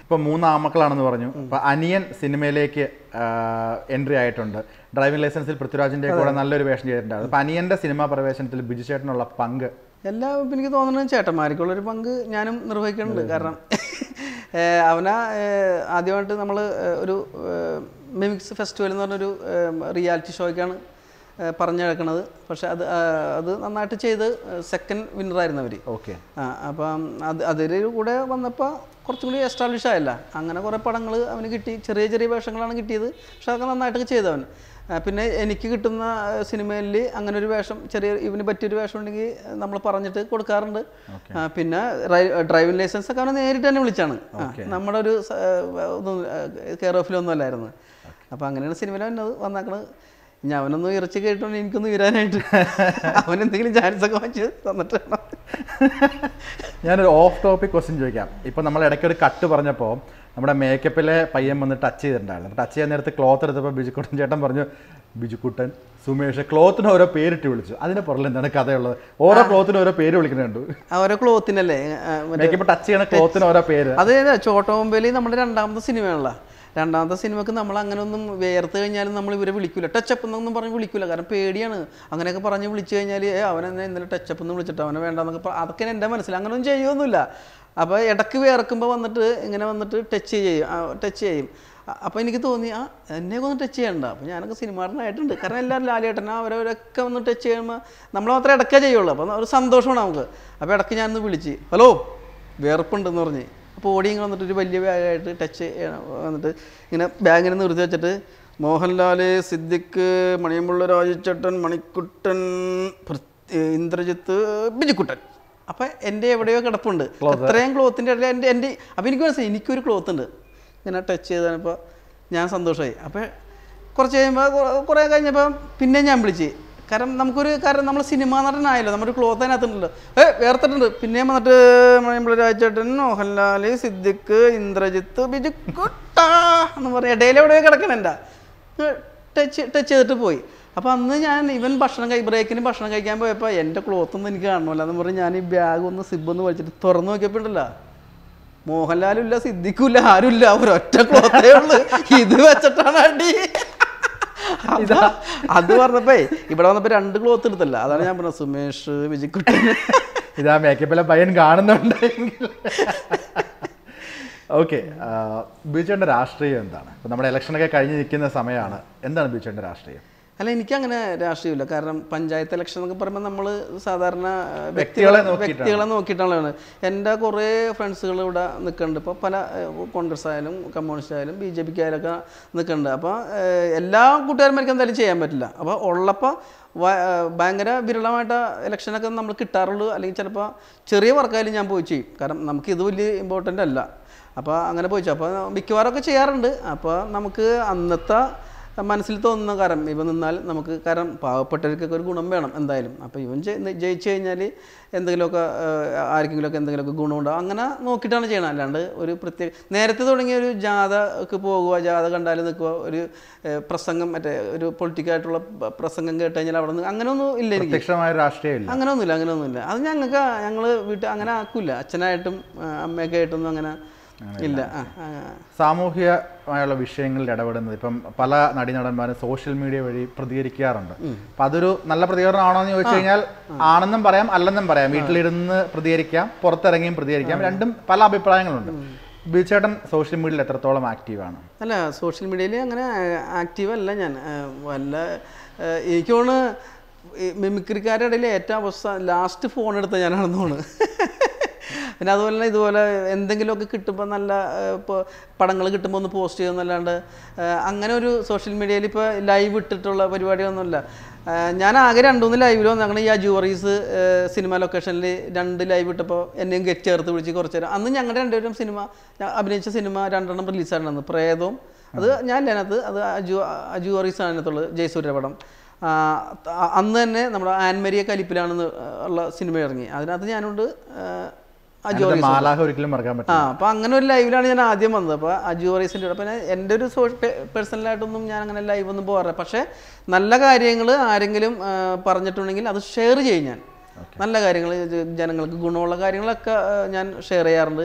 [SPEAKER 1] ഇപ്പൊ മൂന്ന് ആമക്കളാണെന്ന് പറഞ്ഞു ഇപ്പൊ അനിയൻ സിനിമയിലേക്ക് എൻട്രി ആയിട്ടുണ്ട് ഡ്രൈവിംഗ് ലൈസൻസിൽ പൃഥ്വിരാജിന്റെ കൂടെ നല്ലൊരു വേഷം ചെയ്തിട്ടുണ്ടായിരുന്നു അപ്പൊ അനിയന്റെ സിനിമാ പ്രവേശനത്തിൽ ബിജു ചേട്ടനുള്ള പങ്ക്
[SPEAKER 2] എല്ലാം ഇപ്പം എനിക്ക് തോന്നുന്നത് ചേട്ടന്മാർക്കുള്ളൊരു പങ്ക് ഞാനും നിർവഹിക്കുന്നുണ്ട് കാരണം ഏഹ് അവനാ ഏഹ് ആദ്യമായിട്ട് നമ്മൾ ഒരു മിമിക്സ് ഫെസ്റ്റിവൽ എന്ന് പറഞ്ഞൊരു റിയാലിറ്റി ഷോയ്ക്കാണ് ഏഹ് പറഞ്ഞു കിടക്കണത് പക്ഷെ അത് ആഹ് അത് നന്നായിട്ട് ചെയ്ത് സെക്കൻഡ് വിന്നറായിരുന്നു അവർ
[SPEAKER 1] ഓക്കെ
[SPEAKER 2] ആ അപ്പം അത് അതിൽ കൂടെ വന്നപ്പോൾ കുറച്ചും കൂടി എസ്റ്റാബ്ലിഷ് ആയല്ല അങ്ങനെ കുറേ പടങ്ങൾ അവന് കിട്ടി ചെറിയ ചെറിയ വേഷങ്ങളാണ് കിട്ടിയത് പക്ഷെ അതൊക്കെ നന്നായിട്ടൊക്കെ ചെയ്തവൻ ആ, പിന്നെ എനിക്ക് കിട്ടുന്ന സിനിമയിൽ അങ്ങനെ ഒരു വേഷം ചെറിയ ഇവന് പറ്റിയൊരു വേഷം ഉണ്ടെങ്കിൽ നമ്മൾ പറഞ്ഞിട്ട് കൊടുക്കാറുണ്ട് ആ, പിന്നെ ഡ്രൈവിംഗ് ലൈസൻസ് ഒക്കെ അവനെ നേരിട്ട് തന്നെ വിളിച്ചാണ് ആ, നമ്മുടെ ഒരു സ- ഒന്നും കെയർ ഓഫിലൊന്നും അല്ലായിരുന്നു അപ്പോൾ അങ്ങനെയാണ് സിനിമയിൽ വന്നത് വന്നേക്കണത് ഞാൻ അവനൊന്നും ഇറച്ചി കേട്ടോണ്ട് എനിക്കൊന്ന് വരാനായിട്ട് അവൻ എന്തെങ്കിലും ചാൻസ് ഒക്കെ വെച്ച് തന്നിട്ട് വേണം
[SPEAKER 1] ഞാനൊരു ഓഫ് ടോപ്പിക് ക്വസ്റ്റ്യൻ ചോദിക്കാം ഇപ്പൊ നമ്മൾ ഇടയ്ക്ക് ഒരു കട്ട് പറഞ്ഞപ്പോൾ നമ്മുടെ മേക്കപ്പിലെ പയ്യൻ വന്ന് ടച്ച് ചെയ്തിട്ടുണ്ടായിരുന്നു ടച്ച് ചെയ്യാൻ നേരത്ത് ക്ലോത്ത് എടുത്തപ്പോൾ ബിജുക്കുട്ടൻ ചേട്ടൻ പറഞ്ഞു ബിജുക്കുട്ടൻ സുമേഷ് ക്ലോത്തിന് ഓരോ പേരിട്ട് വിളിച്ചു അതിന്റെ പുറകിൽ എന്താണ് കഥയുള്ളത് ഓരോ ക്ലോത്തിന് ഓരോ പേര് വിളിക്കുന്നുണ്ട്
[SPEAKER 2] ആ ഓരോ ക്ലോത്തിനല്ലേ ആ, മറ്റേ
[SPEAKER 1] മേക്കപ്പ് ടച്ച് ചെയ്യണ ക്ലോത്തിന് ഓരോ പേര്
[SPEAKER 2] അത് ചോട്ടോമ്പേലി നമ്മുടെ രണ്ടാമത്തെ സിനിമയാണല്ലോ രണ്ടാമത്തെ സിനിമക്ക് നമ്മൾ അങ്ങനെ ഒന്നും വേർത്ത് കഴിഞ്ഞാലും നമ്മൾ ഇവരെ വിളിക്കൂല ടച്ചപ്പ് എന്നൊന്നും പറഞ്ഞ് വിളിക്കൂല കാരണം പേടിയാണ് അങ്ങനെയൊക്കെ പറഞ്ഞ് വിളിച്ചു കഴിഞ്ഞാൽ ഏ അവൻ എന്നെ ഇന്നലെ ടച്ചപ്പ് എന്ന് വിളിച്ചിട്ട് അവനെ വേണ്ടെന്നൊക്കെ പറ- അതൊക്കെ എൻ്റെ മനസ്സിൽ അങ്ങനെയൊന്നും ചെയ്യുമൊന്നുമില്ല അപ്പോൾ ഇടയ്ക്ക് വേർക്കുമ്പോൾ വന്നിട്ട് ഇങ്ങനെ വന്നിട്ട് ടച്ച് ചെയ്യും ടച്ച് ചെയ്യും അപ്പോൾ എനിക്ക് തോന്നി ആ എന്നെ ഒന്ന് ടച്ച് ചെയ്യണ്ട അപ്പോൾ ഞാനൊക്കെ സിനിമാടനായിട്ടുണ്ട് കാരണം എല്ലാവരും ലാലേട്ടനാ അവരവരൊക്കെ വന്ന് ടച്ച് ചെയ്യുമ്പോൾ നമ്മൾ മാത്രമേ ഇടയ്ക്കേ ചെയ്യുള്ളൂ അപ്പോൾ ഒരു സന്തോഷമാണ് നമുക്ക് അപ്പോൾ ഇടയ്ക്ക് ഞാനൊന്ന് വിളിച്ച് ഹലോ വേർപ്പുണ്ടെന്ന് പറഞ്ഞ് അപ്പോൾ ഓടി ഇങ്ങനെ വന്നിട്ട് ഒരു വലിയ ബാഗായിട്ട് ടച്ച് വന്നിട്ട് ഇങ്ങനെ ബാഗിനെ നിർത്തി വെച്ചിട്ട് മോഹൻലാൽ സിദ്ദിഖ് മണിയമ്പുള്ള രാജച്ചേട്ടൻ മണിക്കുട്ടൻ പൃഥ്വി- ഇന്ദ്രജിത്ത് ബിജുക്കുട്ടൻ അപ്പം എൻ്റെ എവിടെയോ കിടപ്പുണ്ട് അത്രയും ക്ലോത്തിൻ്റെ ഇടയിൽ എൻ്റെ എൻ്റെ അപ്പം എനിക്ക് മനസ്സിലായി എനിക്കൊരു ക്ലോത്ത് ഉണ്ട് ഇങ്ങനെ ടച്ച് ചെയ്തപ്പോൾ ഞാൻ സന്തോഷമായി അപ്പോൾ കുറച്ച് കഴിയുമ്പോൾ കുറേ കഴിഞ്ഞപ്പോൾ പിന്നെ ഞാൻ വിളിച്ച് കാരണം നമുക്കൊരു കാരണം നമ്മൾ സിനിമാ നടനായല്ലോ നമ്മുടെ ക്ലോത്ത് അതിനകത്തുണ്ടല്ലോ ഏ വേർത്തിട്ടുണ്ട് പിന്നെയും വന്നിട്ട് നമ്മുടെ രാജേട്ടൻ മോഹൻലാൽ സിദ്ദിഖ് ഇന്ദ്രജിത്ത് ബിജു കുട്ടാ എന്ന് പറയാം ഇടയിൽ എവിടെയോ കിടക്കണണ്ട ടച്ച് ടച്ച് ചെയ്തിട്ട് പോയി അപ്പോൾ അന്ന് ഞാൻ ഇവൻ ഭക്ഷണം കഴി ബ്രേക്കിന് ഭക്ഷണം കഴിക്കാൻ പോയപ്പോൾ എൻ്റെ ക്ലോത്ത് ഒന്നും എനിക്ക് കാണണമല്ലോ എന്ന് പറഞ്ഞ് ഞാൻ ഈ ബാഗ് ഒന്ന് സിബ് ഒന്ന് വലിച്ചിട്ട് തുറന്നു നോക്കിയപ്പോൾ ഉണ്ടല്ലോ മോഹൻലാലും ഇല്ല സിദ്ദിഖും ഇല്ല ആരും ഇല്ല ഒരൊറ്റ ക്ലോത്തേ ഉള്ളു ഇത് വെച്ചിട്ടാണ് അടി അപ്പൊ അത് പറഞ്ഞപ്പോ ഇവിടെ വന്നപ്പോ രണ്ട് ക്ലോത്ത് എടുത്തല്ല അതാണ് ഞാൻ പറഞ്ഞത് സുമേഷ് വിജിക്കുട്ടൻ
[SPEAKER 1] ഇതാ മേക്കപ്പിലെ പയ്യൻ കാണുന്നുണ്ടെങ്കിൽ ഓക്കെ ബിജുവിന്റെ രാഷ്ട്രീയം എന്താണ് ഇപ്പൊ നമ്മുടെ ഇലക്ഷനൊക്കെ കഴിഞ്ഞ് നിൽക്കുന്ന സമയമാണ് എന്താണ് ബിജുവിന്റെ രാഷ്ട്രീയം
[SPEAKER 2] അല്ല എനിക്ക് അങ്ങനെ രാഷ്ട്രീയമില്ല കാരണം പഞ്ചായത്ത് ഇലക്ഷൻ എന്നൊക്കെ പറയുമ്പോൾ നമ്മൾ സാധാരണ ആ,
[SPEAKER 1] വ്യക്തികളെ
[SPEAKER 2] വ്യക്തികളെ
[SPEAKER 1] നോക്കിയിട്ടാണ്.
[SPEAKER 2] വ്യക്തികളെ നോക്കിയിട്ടാണ് എൻ്റെ കുറേ ഫ്രണ്ട്സുകൾ ഇവിടെ നിൽക്കുന്നുണ്ട് ഇപ്പോൾ പല ഏഹ്, കോൺഗ്രസ് ആയാലും കമ്മ്യൂണിസ്റ്റ് ആയാലും ബി ജെ പിക്ക് ആയാലൊക്കെ നിൽക്കുന്നുണ്ട് അപ്പോൾ ഏഹ്, എല്ലാ കൂട്ടുകാരന്മാർക്കും എന്തായാലും ചെയ്യാൻ പറ്റില്ല അപ്പോൾ ഉള്ളപ്പോൾ വ- ഏഹ്, ഭയങ്കര വിരളമായിട്ട് ഇലക്ഷനൊക്കെ നമ്മൾ കിട്ടാറുള്ളൂ അല്ലെങ്കിൽ ചിലപ്പോൾ ചെറിയ വർക്കായാലും ഞാൻ പോയി ചെയ്യും കാരണം നമുക്ക് ഇത് വലിയ ഇമ്പോർട്ടൻ്റ് അല്ല അപ്പോൾ അങ്ങനെ പോയി ചെയ്യും അപ്പോൾ മിക്കവാറൊക്കെ ചെയ്യാറുണ്ട് അപ്പോൾ നമുക്ക് അന്നത്തെ മനസ്സിൽ തോന്നുന്ന കാരണം ഇവൻ നിന്നാൽ നമുക്ക് കാരണം പാവപ്പെട്ടവർക്കൊക്കെ ഒരു ഗുണം വേണം എന്തായാലും അപ്പോൾ ഇവൻ ജയി- ജയിച്ചു കഴിഞ്ഞാൽ എന്തെങ്കിലുമൊക്കെ ആ, ആർക്കെങ്കിലുമൊക്കെ എന്തെങ്കിലുമൊക്കെ ഗുണമുണ്ടാവും അങ്ങനെ നോക്കിയിട്ടാണ് ചെയ്യണം അല്ലാണ്ട് ഒരു പ്രത്യേക നേരത്തെ തുടങ്ങിയ ഒരു ജാഥക്ക് പോകുക ജാഥ കണ്ടാൽ നിൽക്കുക ഒരു ഏ, പ്രസംഗം മറ്റേ ഒരു പൊളിറ്റിക്കായിട്ടുള്ള പ്രസംഗം കേട്ട് കഴിഞ്ഞാൽ അവിടെ നിന്ന് അങ്ങനെയൊന്നും ഇല്ല എനിക്ക്
[SPEAKER 1] പ്രത്യക്ഷമായ ഒരു രാഷ്ട്രീയം ഇല്ല
[SPEAKER 2] അങ്ങനെയൊന്നുമില്ല അങ്ങനെയൊന്നുമില്ല അത് ഞങ്ങൾക്ക് ഞങ്ങൾ വീട്ടിൽ അങ്ങനെ ആക്കൂല അച്ഛനായിട്ടും ആ, അമ്മയൊക്കെ ആയിട്ടൊന്നും അങ്ങനെ ഇല്ല ആ, ആ.
[SPEAKER 1] സാമൂഹികമായുള്ള വിഷയങ്ങളിൽ ഇടപെടുന്നത് ഇപ്പം പല നടീനടന്മാരും സോഷ്യൽ മീഡിയ വഴി പ്രതികരിക്കാറുണ്ട് അപ്പൊ അതൊരു നല്ല പ്രതികരണമാണോ എന്ന് ചോദിച്ചു കഴിഞ്ഞാൽ ആണെന്നും പറയാം അല്ലെന്നും പറയാം വീട്ടിലിരുന്ന് പ്രതികരിക്കാം പുറത്തിറങ്ങിയും പ്രതികരിക്കാം രണ്ടും പല അഭിപ്രായങ്ങളുണ്ട് ബിചേട്ടൻ സോഷ്യൽ മീഡിയയിൽ എത്രത്തോളം ആക്റ്റീവാണ്
[SPEAKER 2] അല്ല സോഷ്യൽ മീഡിയയിൽ അങ്ങനെ ആക്റ്റീവ് അല്ല ഞാൻ ആ, വല്ല ആ, എനിക്ക് തോന്നുന്നു ഈ മിമിക്രിക്കാരുടെ ഇടയിൽ ഏറ്റവും അവസ്ഥ ലാസ്റ്റ് ഫോൺ എടുത്ത ഞാനാണെന്ന് തോന്നുന്നു പിന്നെ അതുപോലെ തന്നെ ഇതുപോലെ എന്തെങ്കിലുമൊക്കെ കിട്ടുമ്പോൾ നല്ല ഇപ്പോൾ പടങ്ങൾ കിട്ടുമ്പോൾ ഒന്ന് പോസ്റ്റ് ചെയ്യുന്നല്ലാണ്ട് ആ, അങ്ങനെ ഒരു സോഷ്യൽ മീഡിയയിൽ ഇപ്പോൾ ലൈവ് ഇട്ടിട്ടുള്ള പരിപാടിയൊന്നുമില്ല ആ, ഞാൻ ആകെ രണ്ട് മൂന്ന് ലൈവിൽ വന്നേക്കണം ഈ അജുവറീസ് സിനിമ ലൊക്കേഷനിൽ രണ്ട് ലൈവ് ഇട്ടപ്പോൾ എന്നെയും ഗെറ്റ് ചേർത്ത് വിളിച്ച് കുറച്ച് നേരം അന്ന് ഞങ്ങളുടെ രണ്ടുപേരും സിനിമ ഞാൻ അഭിനയിച്ച സിനിമ രണ്ടെണ്ണം റിലീസായിരുന്നു പ്രേതവും അത് ഞാനില്ല അതിനകത്ത് അത് അജു അജു അറീസ് അതിനകത്തുള്ളത് ജയസൂര്യ പടം ആ, ത- അന്ന് തന്നെ നമ്മുടെ ആൻമരിയ കലിപ്പിലാണെന്ന് ഉള്ള സിനിമ ഇറങ്ങി അതിനകത്ത് ഞാനുണ്ട് ആ, അജു
[SPEAKER 1] അതിനകത്ത്
[SPEAKER 2] അറീസ്
[SPEAKER 1] മാലാഹ ഒരിക്കലും മറക്കാൻ
[SPEAKER 2] ആ
[SPEAKER 1] പറ്റില്ല
[SPEAKER 2] അപ്പോൾ അങ്ങനെ ഒരു ലൈവിലാണ് ഞാൻ ആദ്യം വന്നത് അപ്പോൾ അജു അറീസിൻ്റെ കൂടെ പിന്നെ എൻ്റെ ഒരു സോഷ്യൽ പേഴ്സണലായിട്ടൊന്നും ഞാൻ അങ്ങനെ ലൈവ് ഒന്നും പോകാറില്ല പക്ഷേ നല്ല കാര്യങ്ങൾ ആരെങ്കിലും ആ, പറഞ്ഞിട്ടുണ്ടെങ്കിൽ അത് ഷെയർ ചെയ്യും ഞാൻ നല്ല കാര്യങ്ങൾ ജനങ്ങൾക്ക് ഗുണമുള്ള കാര്യങ്ങളൊക്കെ ആ, ഞാൻ ഷെയർ ചെയ്യാറുണ്ട്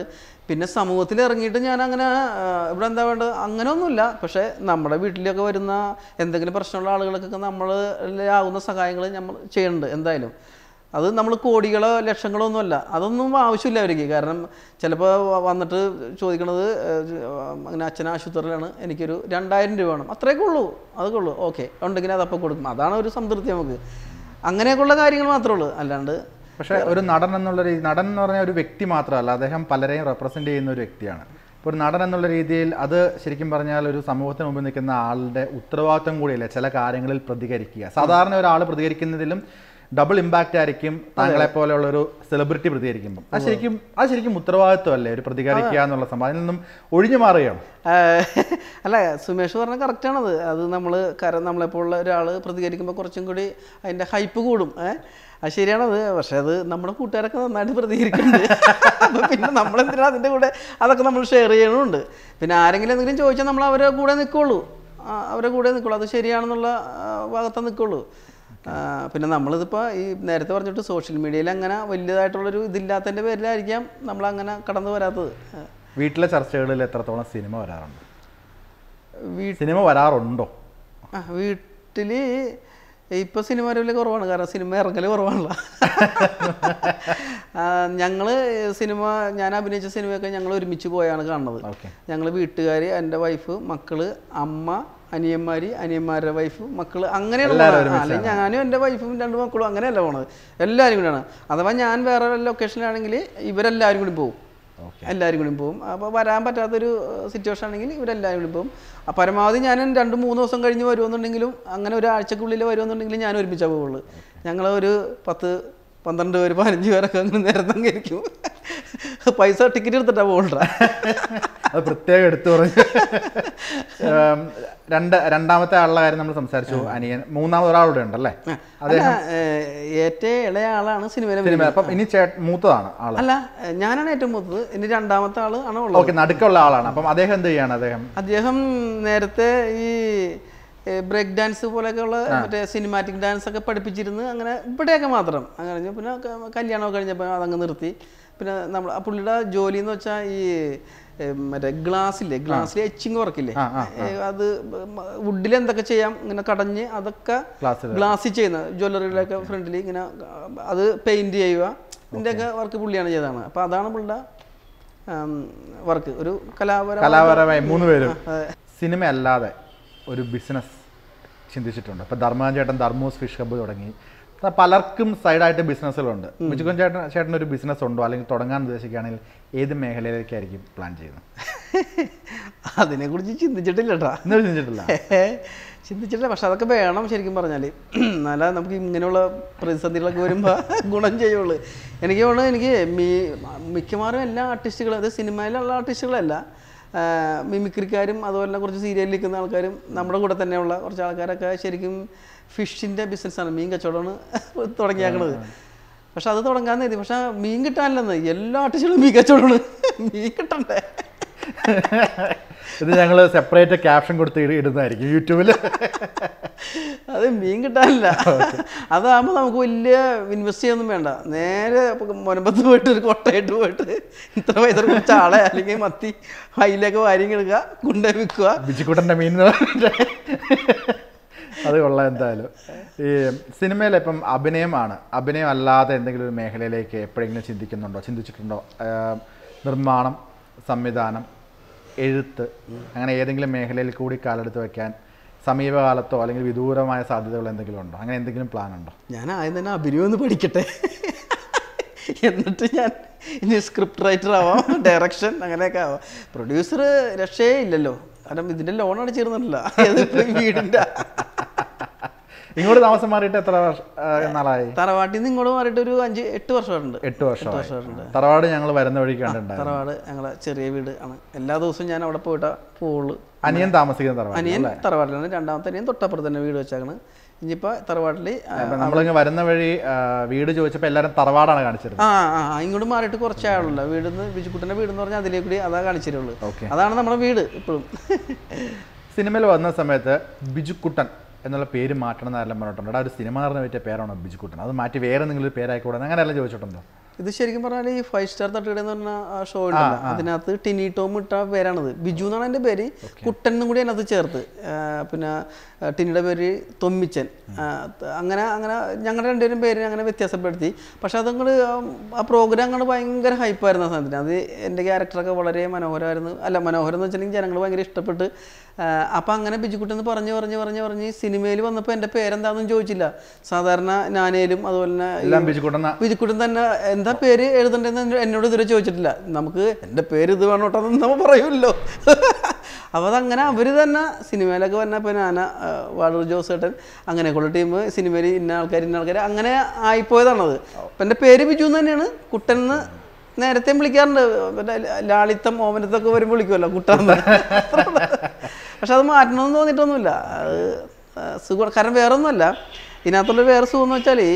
[SPEAKER 2] പിന്നെ സമൂഹത്തിൽ ഇറങ്ങിയിട്ട് ഞാൻ അങ്ങനെ ആ, ഇവിടെ എന്താ വേണ്ടത് അങ്ങനെ ഒന്നുമില്ല പക്ഷേ നമ്മുടെ വീട്ടിലൊക്കെ വരുന്ന എന്തെങ്കിലും പ്രശ്നമുള്ള ആളുകൾക്കൊക്കെ നമ്മൾ ആവുന്ന സഹായങ്ങൾ നമ്മൾ ചെയ്യുന്നുണ്ട് എന്തായാലും അത് നമ്മൾ കോടികളോ ലക്ഷങ്ങളോ ഒന്നുമല്ല അതൊന്നും ആവശ്യമില്ല അവർക്ക് കാരണം ചിലപ്പോൾ വന്നിട്ട് ചോദിക്കണത് ഏഹ്, അങ്ങനെ അച്ഛൻ ആശുപത്രിയിലാണ് എനിക്കൊരു രണ്ടായിരം രൂപ വേണം അത്രയൊക്കെ ഉള്ളൂ അതൊക്കെ ഉള്ളൂ ഓക്കെ ഉണ്ടെങ്കിൽ അതപ്പോൾ കൊടുക്കും അതാണ് ഒരു സംതൃപ്തി നമുക്ക് അങ്ങനെയൊക്കെയുള്ള കാര്യങ്ങൾ മാത്രമേ ഉള്ളൂ അല്ലാണ്ട്
[SPEAKER 1] പക്ഷേ ഒരു നടൻ എന്നുള്ള രീതി നടൻ എന്ന് പറഞ്ഞ ഒരു വ്യക്തി മാത്രമല്ല അദ്ദേഹം പലരെയും റെപ്രസെന്റ് ചെയ്യുന്ന ഒരു വ്യക്തിയാണ് ഇപ്പോൾ ഒരു നടൻ എന്നുള്ള രീതിയിൽ അത് ശരിക്കും പറഞ്ഞാൽ ഒരു സമൂഹത്തിന് മുമ്പിൽ നിൽക്കുന്ന ആളുടെ ഉത്തരവാദിത്വം കൂടിയല്ലേ ചില കാര്യങ്ങളിൽ പ്രതികരിക്കുക സാധാരണ ഒരാൾ പ്രതികരിക്കുന്നതിലും ഡബിൾ ഇമ്പാക്റ്റ് ആയിരിക്കും താങ്കളെ പോലെയുള്ള ഒരു സെലിബ്രിറ്റി പ്രതികരിക്കുമ്പോൾ അത് ശരിക്കും അത് ശരിക്കും ഉത്തരവാദിത്വമല്ലേ ഒരു പ്രതികരിക്കുക എന്നുള്ള സംഭവം അതിൽ നിന്നും ഒഴിഞ്ഞു മാറുകയാണ്
[SPEAKER 2] ഏഹ് അല്ല സുമേഷ് പറഞ്ഞ കറക്റ്റാണത് അത് നമ്മൾ കര നമ്മളെപ്പോലുള്ള ഒരാൾ പ്രതികരിക്കുമ്പോൾ കുറച്ചും കൂടി അതിൻ്റെ ഹൈപ്പ് കൂടും ഏഹ് അത് ശരിയാണത് പക്ഷേ അത് നമ്മുടെ കൂട്ടുകാരൊക്കെ നന്നായിട്ട് പ്രതികരിക്കുന്നുണ്ട് അപ്പോൾ പിന്നെ നമ്മളെന്തിനാ അതിൻ്റെ കൂടെ അതൊക്കെ നമ്മൾ ഷെയർ ചെയ്യണമുണ്ട് പിന്നെ ആരെങ്കിലും എന്തെങ്കിലും ചോദിച്ചാൽ നമ്മൾ അവരെ കൂടെ നിൽക്കുള്ളൂ ആ, അവരെ കൂടെ നിൽക്കുള്ളൂ അത് ശരിയാണെന്നുള്ള ആ, ഭാഗത്തേ നിൽക്കുള്ളൂ ആ, പിന്നെ നമ്മളിതിപ്പോൾ ഈ നേരത്തെ പറഞ്ഞിട്ട് സോഷ്യൽ മീഡിയയിൽ അങ്ങനെ വലിയതായിട്ടുള്ളൊരു ഇതില്ലാത്തതിൻ്റെ പേരിലായിരിക്കാം നമ്മളങ്ങനെ കടന്നു വരാത്തത് ആ.
[SPEAKER 1] വീട്ടിലെ ചർച്ചകളിൽ എത്രത്തോളം സിനിമ വരാറുണ്ട്
[SPEAKER 2] വീ-
[SPEAKER 1] സിനിമ വരാറുണ്ടോ
[SPEAKER 2] ആ വീട്ടിൽ ഇപ്പൊ സിനിമ വരവില് കുറവാണ് കാരണം സിനിമ ഇറങ്ങല് കുറവാണല്ലോ ഞങ്ങൾ സിനിമ ഞാൻ അഭിനയിച്ച സിനിമയൊക്കെ ഞങ്ങൾ ഒരുമിച്ച് പോയാണ് കാണുന്നത്
[SPEAKER 1] ഓക്കെ
[SPEAKER 2] ഞങ്ങൾ വീട്ടുകാർ എൻ്റെ വൈഫ് മക്കള് അമ്മ അനിയന്മാര് അനിയന്മാരുടെ വൈഫ് മക്കള് അങ്ങനെയാണ്
[SPEAKER 1] എല്ലാവരും
[SPEAKER 2] പോണത്. ആ, അല്ലെങ്കിൽ ഞാനും എൻ്റെ വൈഫും രണ്ട് മക്കളും അങ്ങനെയല്ല പോണത് എല്ലാവരും കൂടിയാണ് അഥവാ ഞാൻ വേറെ ലൊക്കേഷനിലാണെങ്കിൽ ഇവരെല്ലാവരും കൂടി പോകും
[SPEAKER 1] ഓക്കെ
[SPEAKER 2] എല്ലാവരും കൂടി പോകും അപ്പോൾ വരാൻ പറ്റാത്തൊരു സിറ്റുവേഷൻ ആണെങ്കിൽ ഇവരെല്ലാവരും കൂടി പോകും ആ പരമാവധി ഞാൻ രണ്ട് മൂന്ന് ദിവസം കഴിഞ്ഞ് വരുമെന്നുണ്ടെങ്കിലും അങ്ങനെ ഒരാഴ്ചക്കുള്ളിൽ വരുമെന്നുണ്ടെങ്കിലും ഞാൻ ഒരുമിച്ചാണ് പോവുള്ളൂ ഞങ്ങൾ ഒരു പത്ത് പന്ത്രണ്ട് പേര് പതിനഞ്ച് പേരൊക്കെ അങ്ങനെ നിരന്തങ്ങ് ഇരിക്കും പൈസ ടിക്കറ്റ് എടുത്തിട്ടാണ് പോകണ്ട
[SPEAKER 1] അത് പ്രത്യേകം എടുത്തു പറഞ്ഞു ഉം, രണ്ട് രണ്ടാമത്തെ ആളുടെ കാര്യം നമ്മൾ സംസാരിച്ചു അനിയൻ മൂന്നാമത് ഒരാളുടെ ഉണ്ടല്ലേ
[SPEAKER 2] അല്ല ഏഹ്, ഏറ്റവും ഇളയ ആളാണ് സിനിമയിലെ
[SPEAKER 1] സിനിമ അപ്പം ഇനി ചേ മൂത്തതാണ് ആള്
[SPEAKER 2] അല്ല ഏഹ്, ഞാനാണ് ഏറ്റവും മൂത്തത് ഇനി രണ്ടാമത്തെ ആള് ആണ് ഉള്ളത്
[SPEAKER 1] ഓക്കെ നടുക്കുള്ള ആളാണ് അപ്പം അദ്ദേഹം എന്ത് ചെയ്യാണ് അദ്ദേഹം
[SPEAKER 2] അദ്ദേഹം നേരത്തെ ഈ ബ്രേക്ക് ഡാൻസ് പോലെയൊക്കെയുള്ള മറ്റേ സിനിമാറ്റിക് ഡാൻസ് ഒക്കെ പഠിപ്പിച്ചിരുന്ന് അങ്ങനെ ഇവിടെയൊക്കെ മാത്രം അങ്ങനെ കഴിഞ്ഞു. പിന്നെ ക- കല്യാണമൊക്കെ കഴിഞ്ഞപ്പോൾ അതങ്ങ് നിർത്തി പിന്നെ നമ്മൾ ആ പുള്ളിയുടെ ജോലി എന്ന് വെച്ചാൽ ഈ ഏ, മറ്റേ ഗ്ലാസ്സില്ലേ ഗ്ലാസ്സിൽ എച്ചിങ് വർക്കില്ലേ
[SPEAKER 1] ആ, ആ,
[SPEAKER 2] ഏ, അത് വുഡിൽ എന്തൊക്കെ ചെയ്യാം ഇങ്ങനെ കടഞ്ഞ് അതൊക്കെ
[SPEAKER 1] ക്ലാസ്സിൽ
[SPEAKER 2] ഗ്ലാസ്സിൽ ചെയ്യുന്ന ജ്വല്ലറിയിലൊക്കെ ഫ്രണ്ടിൽ ഇങ്ങനെ അത് പെയിന്റ് ചെയ്യുക ഇതിൻ്റെയൊക്കെ വർക്ക് പുള്ളിയാണ് ചെയ്തതാണ് അപ്പോൾ അതാണ് പുള്ളിയുടെ വർക്ക് ഒരു കലാപര
[SPEAKER 1] കലാപരമായി മൂന്ന് പേരും സിനിമ അല്ലാതെ ഒരു ബിസിനസ് ചിന്തിച്ചിട്ടുണ്ട് ഇപ്പം ധർമ്മജൻ ചേട്ടൻ ധർമ്മൂസ് ഫിഷ് ഹബ്ബ് തുടങ്ങി അപ്പൊ പലർക്കും സൈഡായിട്ട് ബിസിനസ്സുകളുണ്ട് ബിജുക്കൻ ചേട്ടൻ ചേട്ടൻ ഒരു ബിസിനസ് ഉണ്ടോ അല്ലെങ്കിൽ തുടങ്ങാൻ ഉദ്ദേശിക്കുകയാണെങ്കിൽ ഏത് മേഖലയിലേക്കായിരിക്കും പ്ലാൻ ചെയ്യുന്നത്
[SPEAKER 2] അതിനെ കുറിച്ച് ചിന്തിച്ചിട്ടില്ല കേട്ടാ
[SPEAKER 1] ഇന്നലെ ചിന്തിച്ചിട്ടില്ല
[SPEAKER 2] ചിന്തിച്ചിട്ടില്ല പക്ഷെ അതൊക്കെ വേണം ശരിക്കും പറഞ്ഞാൽ എന്നാലേ നമുക്ക് ഇങ്ങനെയുള്ള പ്രതിസന്ധികളൊക്കെ വരുമ്പോൾ ഗുണം ചെയ്യുള്ളൂ എനിക്ക് തോന്നുന്നു എനിക്ക് മീ മിക്കവാറും എല്ലാ ആർട്ടിസ്റ്റുകളും അത് സിനിമയിലുള്ള ആർട്ടിസ്റ്റുകളല്ല ആ, മിമിക്രിക്കാരും അതുപോലെ തന്നെ കുറച്ച് സീരിയലിൽ നിൽക്കുന്ന ആൾക്കാരും നമ്മുടെ കൂടെ തന്നെയുള്ള കുറച്ച് ആൾക്കാരൊക്കെ ശരിക്കും ഫിഷിൻ്റെ ബിസിനസ്സാണ് മീൻ കച്ചവടമാണ് തുടങ്ങിയാക്കണത് പക്ഷെ അത് തുടങ്ങാൻ നേരി പക്ഷെ മീൻ കിട്ടാനില്ലെന്ന് എല്ലാ ആർട്ടിസ്റ്റുകളും മീൻ കച്ചവടമാണ് മീൻ കിട്ടണ്ടേ
[SPEAKER 1] ഇത് ഞങ്ങൾ സെപ്പറേറ്റ് ക്യാപ്ഷൻ കൊടുത്ത് ഇട- ഇടുന്നതായിരിക്കും യൂട്യൂബിൽ
[SPEAKER 2] അത് മീൻ കിട്ടാനില്ല അതാകുമ്പോൾ നമുക്ക് വലിയ ഇൻവെസ്റ്റ് ചെയ്യൊന്നും വേണ്ട നേരെ മുനമ്പത്ത് പോയിട്ട് ഒരു കൊട്ടയിട്ട് പോയിട്ട് ഇത്ര പൈസ കുറച്ച് ആളെ അല്ലെങ്കിൽ മത്തി അതിലേക്ക് വാരിങ് എടുക്കുക കൊണ്ടേ വിൽക്കുക
[SPEAKER 1] ബിജുക്കുട്ടൻ്റെ മീൻ എന്ന് പറഞ്ഞിട്ട് അത് കൊള്ളാം എന്തായാലും ഈ സിനിമയിൽ ഇപ്പം അഭിനയമാണ് അഭിനയം അല്ലാതെ എന്തെങ്കിലും ഒരു മേഖലയിലേക്ക് എപ്പോഴെങ്കിലും ചിന്തിക്കുന്നുണ്ടോ ചിന്തിച്ചിട്ടുണ്ടോ ആഹ് നിർമ്മാണം സംവിധാനം എഴുത്ത് അങ്ങനെ ഏതെങ്കിലും മേഖലയിൽ കൂടി കാലെടുത്ത് വെക്കാൻ സമീപകാലത്തോ അല്ലെങ്കിൽ വിദൂരമായ സാധ്യതകൾ എന്തെങ്കിലും ഉണ്ടോ അങ്ങനെ എന്തെങ്കിലും പ്ലാൻ ഉണ്ടോ
[SPEAKER 2] ഞാൻ ആദ്യം തന്നെ അഭിനയം ഒന്ന് പഠിക്കട്ടെ എന്നിട്ട് ഞാൻ ഇനി സ്ക്രിപ്റ്റ് റൈറ്റർ ആവാം ഡയറക്ഷൻ അങ്ങനെയൊക്കെ ആവാം പ്രൊഡ്യൂസർ രക്ഷയേ ഇല്ലല്ലോ കാരണം ഇതിന്റെ ലോൺ അടിച്ചിരുന്നില്ല വീടിന്റെ
[SPEAKER 1] ഇങ്ങോട്ട് താമസം മാറിയിട്ട് എത്ര വർഷ- ആഹ് നാളായി
[SPEAKER 2] തറവാട്ടിൽ നിന്ന് ഇങ്ങോട്ട് മാറിയിട്ട് ഒരു അഞ്ച് എട്ട് വർഷമായിട്ടുണ്ട്
[SPEAKER 1] എട്ട് വർഷമായി
[SPEAKER 2] വർഷമായിട്ടുണ്ട്
[SPEAKER 1] തറവാട് ഞങ്ങൾ വരുന്ന വഴിക്ക് കണ്ടിട്ടുണ്ടായിരുന്നു
[SPEAKER 2] തറവാട് ഞങ്ങളെ ചെറിയ വീട് ആണ് എല്ലാ ദിവസവും ഞാൻ അവിടെ പോയിട്ടാ പോവുള്ളൂ
[SPEAKER 1] അനിയൻ താമസിക്കുന്ന തറവാട്
[SPEAKER 2] അനിയൻ തറവാട്ടിലാണ് രണ്ടാമത്തെ അനിയൻ തൊട്ടപ്പുറത്ത് തന്നെ വീട് വെച്ചാണ് ഇനിയിപ്പോൾ തറവാട്ടിൽ
[SPEAKER 1] അപ്പൊ നമ്മളിങ്ങ് വരുന്ന വഴി ആ, വീട് ചോദിച്ചപ്പോൾ എല്ലാവരും തറവാടാണ് കാണിച്ചിരുന്നത്
[SPEAKER 2] ആ ആ ആ, ഇങ്ങോട്ട് മാറിയിട്ട് കുറച്ചേ ആളുള്ളൂ വീടിന്ന് ബിജുക്കുട്ടൻ്റെ വീട് എന്ന് പറഞ്ഞാൽ അതിലേ കൂടി അതാ കാണിച്ചിട്ടുള്ളൂ
[SPEAKER 1] ഓക്കെ
[SPEAKER 2] അതാണ് നമ്മുടെ വീട് ഇപ്പോഴും
[SPEAKER 1] സിനിമയിൽ വന്ന സമയത്ത് ബിജുക്കുട്ടൻ എന്നുള്ള പേര് മാറ്റണം എന്നെല്ലാം പറഞ്ഞിട്ടുണ്ട് എടാ ഒരു സിനിമ നടന്ന പറ്റിയ പേരാണോ ബിജുക്കുട്ടൻ അത് മാറ്റി വേറെ എന്തെങ്കിലും ഒരു പേരായിക്കൂടെ അങ്ങനെയെല്ലാം ചോദിച്ചിട്ടുണ്ടോ
[SPEAKER 2] ഇത് ശരിക്കും പറഞ്ഞാൽ ഈ ഫൈവ് സ്റ്റാർ തട്ടുകട എന്ന് പറഞ്ഞ ആ ഷോ ഉണ്ടല്ലോ അതിനകത്ത് ടിനി ടോം ഇട്ട പേരാണത് ബിജു എന്നാണ് എൻ്റെ പേര് കുട്ടൻ എന്നും കൂടി അതിനകത്ത് ചേർത്ത് ആ, പിന്നെ ആ, ടിനിയുടെ പേര് തൊമ്മിച്ചൻ ആ, ത- അങ്ങനെ അങ്ങനെ ഞങ്ങളുടെ രണ്ടുപേരും പേര് അങ്ങനെ വ്യത്യാസപ്പെടുത്തി പക്ഷെ അതങ്ങോട്ട് ആ പ്രോഗ്രാം അങ്ങോട്ട് ഭയങ്കര ഹൈപ്പായിരുന്നു ആ സാധനത്തിന് അത് എൻ്റെ ക്യാരക്ടറൊക്കെ വളരെ മനോഹരമായിരുന്നു അല്ല മനോഹരം എന്ന് വെച്ചിട്ടുണ്ടെങ്കിൽ ജനങ്ങൾ ഭയങ്കര ഇഷ്ടപ്പെട്ട് അപ്പം അങ്ങനെ ബിജുക്കുട്ടെന്ന് പറഞ്ഞ് പറഞ്ഞ് പറഞ്ഞ് പറഞ്ഞ് സിനിമയിൽ വന്നപ്പോൾ എൻ്റെ പേരെന്താണെന്നും ചോദിച്ചില്ല സാധാരണ ഞാനേലും അതുപോലെ തന്നെ ഈ
[SPEAKER 1] എല്ലാം ബിജുക്കുട്ടന
[SPEAKER 2] വിജിക്കുട്ടൻ തന്നെ എന്താ പേര് എഴുതണ്ടെന്ന് എന്നോ- എന്നോട് ഇതുവരെ ചോദിച്ചിട്ടില്ല നമുക്ക് എൻ്റെ പേര് ഇത് വേണോട്ടോ എന്ന് നമ്മൾ പറയുമല്ലോ അപ്പോൾ അതങ്ങനെ അവർ തന്നെ സിനിമയിലൊക്കെ വന്ന ഇപ്പോൾ ഞാൻ വാളൂർ ജോസേട്ടൻ അങ്ങനെയൊക്കെയുള്ള ടീം സിനിമയിൽ ഇന്ന ആൾക്കാർ ഇന്ന ആൾക്കാർ അങ്ങനെ ആയിപ്പോയതാണത് അപ്പം എൻ്റെ പേര് ബിജു എന്ന് തന്നെയാണ് കുട്ടൻ എന്ന് നേരത്തെ വിളിക്കാറുണ്ട് പിന്നെ ലാളിത്തം ഓമനത്തൊക്കെ വരുമ്പോൾ വിളിക്കുമല്ലോ കുട്ടാന്ന് പക്ഷെ അത് മാറ്റണമെന്ന് തോന്നിയിട്ടൊന്നുമില്ല അത് സുഖം കാരണം വേറെ ഒന്നുമല്ല ഇതിനകത്തുള്ള വേറെ സുഖം എന്ന് വെച്ചാൽ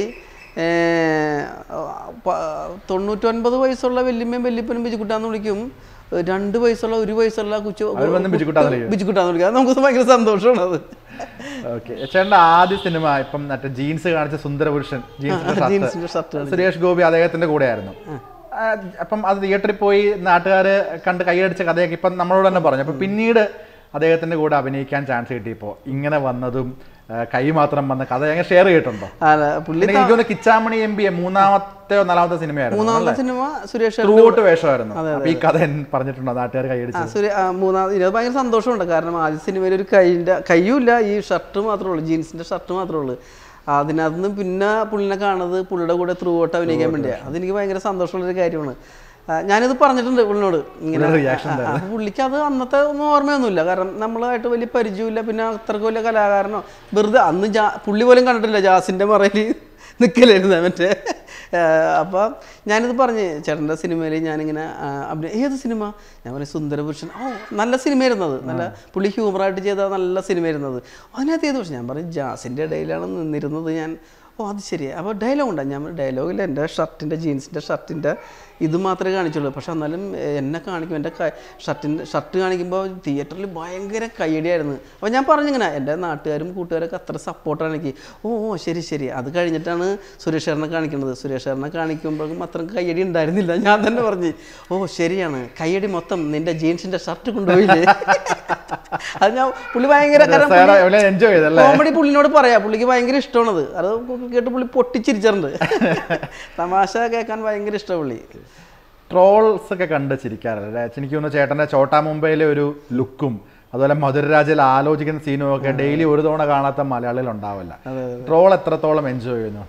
[SPEAKER 2] തൊണ്ണൂറ്റൊൻപത് വയസ്സുള്ള വല്യമ്മയും വല്യപ്പനും ബിജുക്കുട്ടാന്ന് വിളിക്കും രണ്ട് വയസ്സുള്ള ഒരു വയസ്സുള്ള കുച്ചു
[SPEAKER 1] അവര് വന്ന് ബിജുക്കുട്ടാന്ന് വിളിക്കും.
[SPEAKER 2] ബിജുക്കുട്ടാന്ന് വിളിക്കും അത് നമുക്ക് ഭയങ്കര സന്തോഷമാണ് അത്
[SPEAKER 1] ഓക്കെ ചേട്ടൻ്റെ ആദ്യ സിനിമ ഇപ്പം മറ്റേ ജീൻസ് കാണിച്ച സുന്ദരപുരുഷൻ ജീൻസിന്റെ
[SPEAKER 2] ജീൻസിന്റെ
[SPEAKER 1] ഷർട്ട്
[SPEAKER 2] ഷർട്ട്
[SPEAKER 1] സുരേഷ് ഗോപി അദ്ദേഹത്തിന്റെ കൂടെയായിരുന്നു ആ, അപ്പം അത് തിയേറ്ററിൽ പോയി നാട്ടുകാർ കണ്ട് കൈയടിച്ച കഥയൊക്കെ ഇപ്പം നമ്മളോട് തന്നെ പറഞ്ഞു അപ്പം പിന്നീട് അദ്ദേഹത്തിന്റെ കൂടെ അഭിനയിക്കാൻ ചാൻസ് കിട്ടിയപ്പോൾ ഇങ്ങനെ വന്നതും ആ, കൈ മാത്രം വന്ന കഥ ഞങ്ങൾ ഷെയർ ചെയ്തിട്ടുണ്ടോ
[SPEAKER 2] അല്ല പുള്ളി
[SPEAKER 1] എനിക്ക് തോന്നുന്നു കിച്ചാമണി എം ബി മൂന്നാമത്തെയോ നാലാമത്തെ സിനിമയായിരുന്നു
[SPEAKER 2] മൂന്നാമത്തെ സിനിമ സുരേഷ്
[SPEAKER 1] ത്രൂ ഔട്ട് വേഷമായിരുന്നു അപ്പൊ ഈ കഥ എൻ- പറഞ്ഞിട്ടുണ്ടോ നാട്ടുകാർ കൈയടിച്ചു
[SPEAKER 2] ആ സുരേ ആ, മൂന്നാമത് ഇത് ഭയങ്കര സന്തോഷമുണ്ട് കാരണം ആദ്യ സിനിമയിൽ ഒരു കൈയിൻ്റെ കയ്യുമില്ല ഈ ഷർട്ട് മാത്രമേ ഉള്ളൂ ജീൻസിൻ്റെ ഷർട്ട് മാത്രമേ ഉള്ളൂ അതിനകത്ത് നിന്ന് പിന്നെ പുള്ളിനെ കാണുന്നത് പുള്ളിയുടെ കൂടെ ത്രൂ ഔട്ട് അഭിനയിക്കാൻ വേണ്ടിയാണ് അതെനിക്ക് ഭയങ്കര സന്തോഷമുള്ളൊരു കാര്യമാണ് ആ, ഞാനിത് പറഞ്ഞിട്ടുണ്ട് പുള്ളിനോട് ഇങ്ങനെ
[SPEAKER 1] പുള്ളിയുടെ reaction
[SPEAKER 2] ആ, ആ, പുള്ളിക്ക് അത് അന്നത്തെ ഒന്നും ഓർമ്മയൊന്നുമില്ല കാരണം നമ്മളായിട്ട് വലിയ പരിചയമില്ല പിന്നെ അത്രക്ക് വലിയ കലാകാരനോ വെറുതെ അന്ന് ജാ പുള്ളി പോലും കണ്ടിട്ടില്ല ജാസിൻ്റെ മറയിൽ നിൽക്കലായിരുന്നു മറ്റേ അപ്പോൾ ഞാനിത് പറഞ്ഞ് ചേട്ടൻ്റെ സിനിമയിൽ ഞാനിങ്ങനെ ആ, അഭിനയ ഏത് സിനിമ ഞാൻ പറഞ്ഞു സുന്ദരപുരുഷൻ ഓ നല്ല സിനിമയായിരുന്നു അത് നല്ല പുള്ളി ഹ്യൂമറായിട്ട് ചെയ്ത നല്ല സിനിമയായിരുന്നു അത് അതിനകത്ത് ഏത് പക്ഷേ ഞാൻ പറഞ്ഞു ജാസിൻ്റെ ഇടയിലാണ് നിന്നിരുന്നത് ഞാൻ ഓ അത് ശരിയാ അപ്പോൾ ഡയലോഗ് ഉണ്ടാ ഞാൻ ഡയലോഗിൽ എൻ്റെ ഷർട്ടിൻ്റെ ജീൻസിൻ്റെ ഷർട്ടിൻ്റെ ഇത് മാത്രമേ കാണിച്ചുള്ളൂ പക്ഷെ എന്നാലും ഏഹ്, എന്നെ കാണിക്കും എൻ്റെ ഷർട്ടിൻ്റെ ഷർട്ട് കാണിക്കുമ്പോൾ തിയേറ്ററിൽ ഭയങ്കര കയ്യടിയായിരുന്നു അപ്പോൾ ഞാൻ പറഞ്ഞിങ്ങനെ എൻ്റെ നാട്ടുകാരും കൂട്ടുകാരൊക്കെ അത്ര സപ്പോർട്ടാണ് എനിക്ക് ഓ ഓ ശരി ശരി അത് കഴിഞ്ഞിട്ടാണ് സുരേഷ് സാറിനെ കാണിക്കുന്നത് സുരേഷ് സാറിനെ കാണിക്കുമ്പോഴും അത്ര കയ്യടി ഉണ്ടായിരുന്നില്ല ഞാൻ തന്നെ പറഞ്ഞു ഓ ശരിയാണ് കയ്യടി മൊത്തം നിൻ്റെ ജീൻസിൻ്റെ ഷർട്ട് കൊണ്ടുപോയില്ലേ അത് ഞാൻ പുള്ളി ഭയങ്കര കാരണം പുള്ളി-
[SPEAKER 1] എൻജോയ് ചെയ്തല്ലേ
[SPEAKER 2] കോമഡി പുള്ളിനോട് പറയാ പുള്ളിക്ക് ഭയങ്കര ഇഷ്ടമാണത് അത് കേട്ട് പുള്ളി പൊട്ടിച്ചിരിച്ചിട്ടുണ്ട് തമാശ കേൾക്കാൻ ഭയങ്കര ഇഷ്ടം പുള്ളി
[SPEAKER 1] ട്രോൾസ് ഒക്കെ കണ്ട് ചിരിക്കാറല്ലേ എനിക്ക് തോന്നുന്നു ചേട്ടന്റെ ചോട്ടാ മുംബൈയിലെ ഒരു ലുക്കും അതുപോലെ മധുരരാജയിൽ ആലോചിക്കുന്ന സീനും ഒക്കെ ഡെയിലി ഒരു തവണ കാണാത്ത മലയാളികൾ ഉണ്ടാവില്ല ട്രോൾ എത്രത്തോളം എൻജോയ് ചെയ്യുന്നു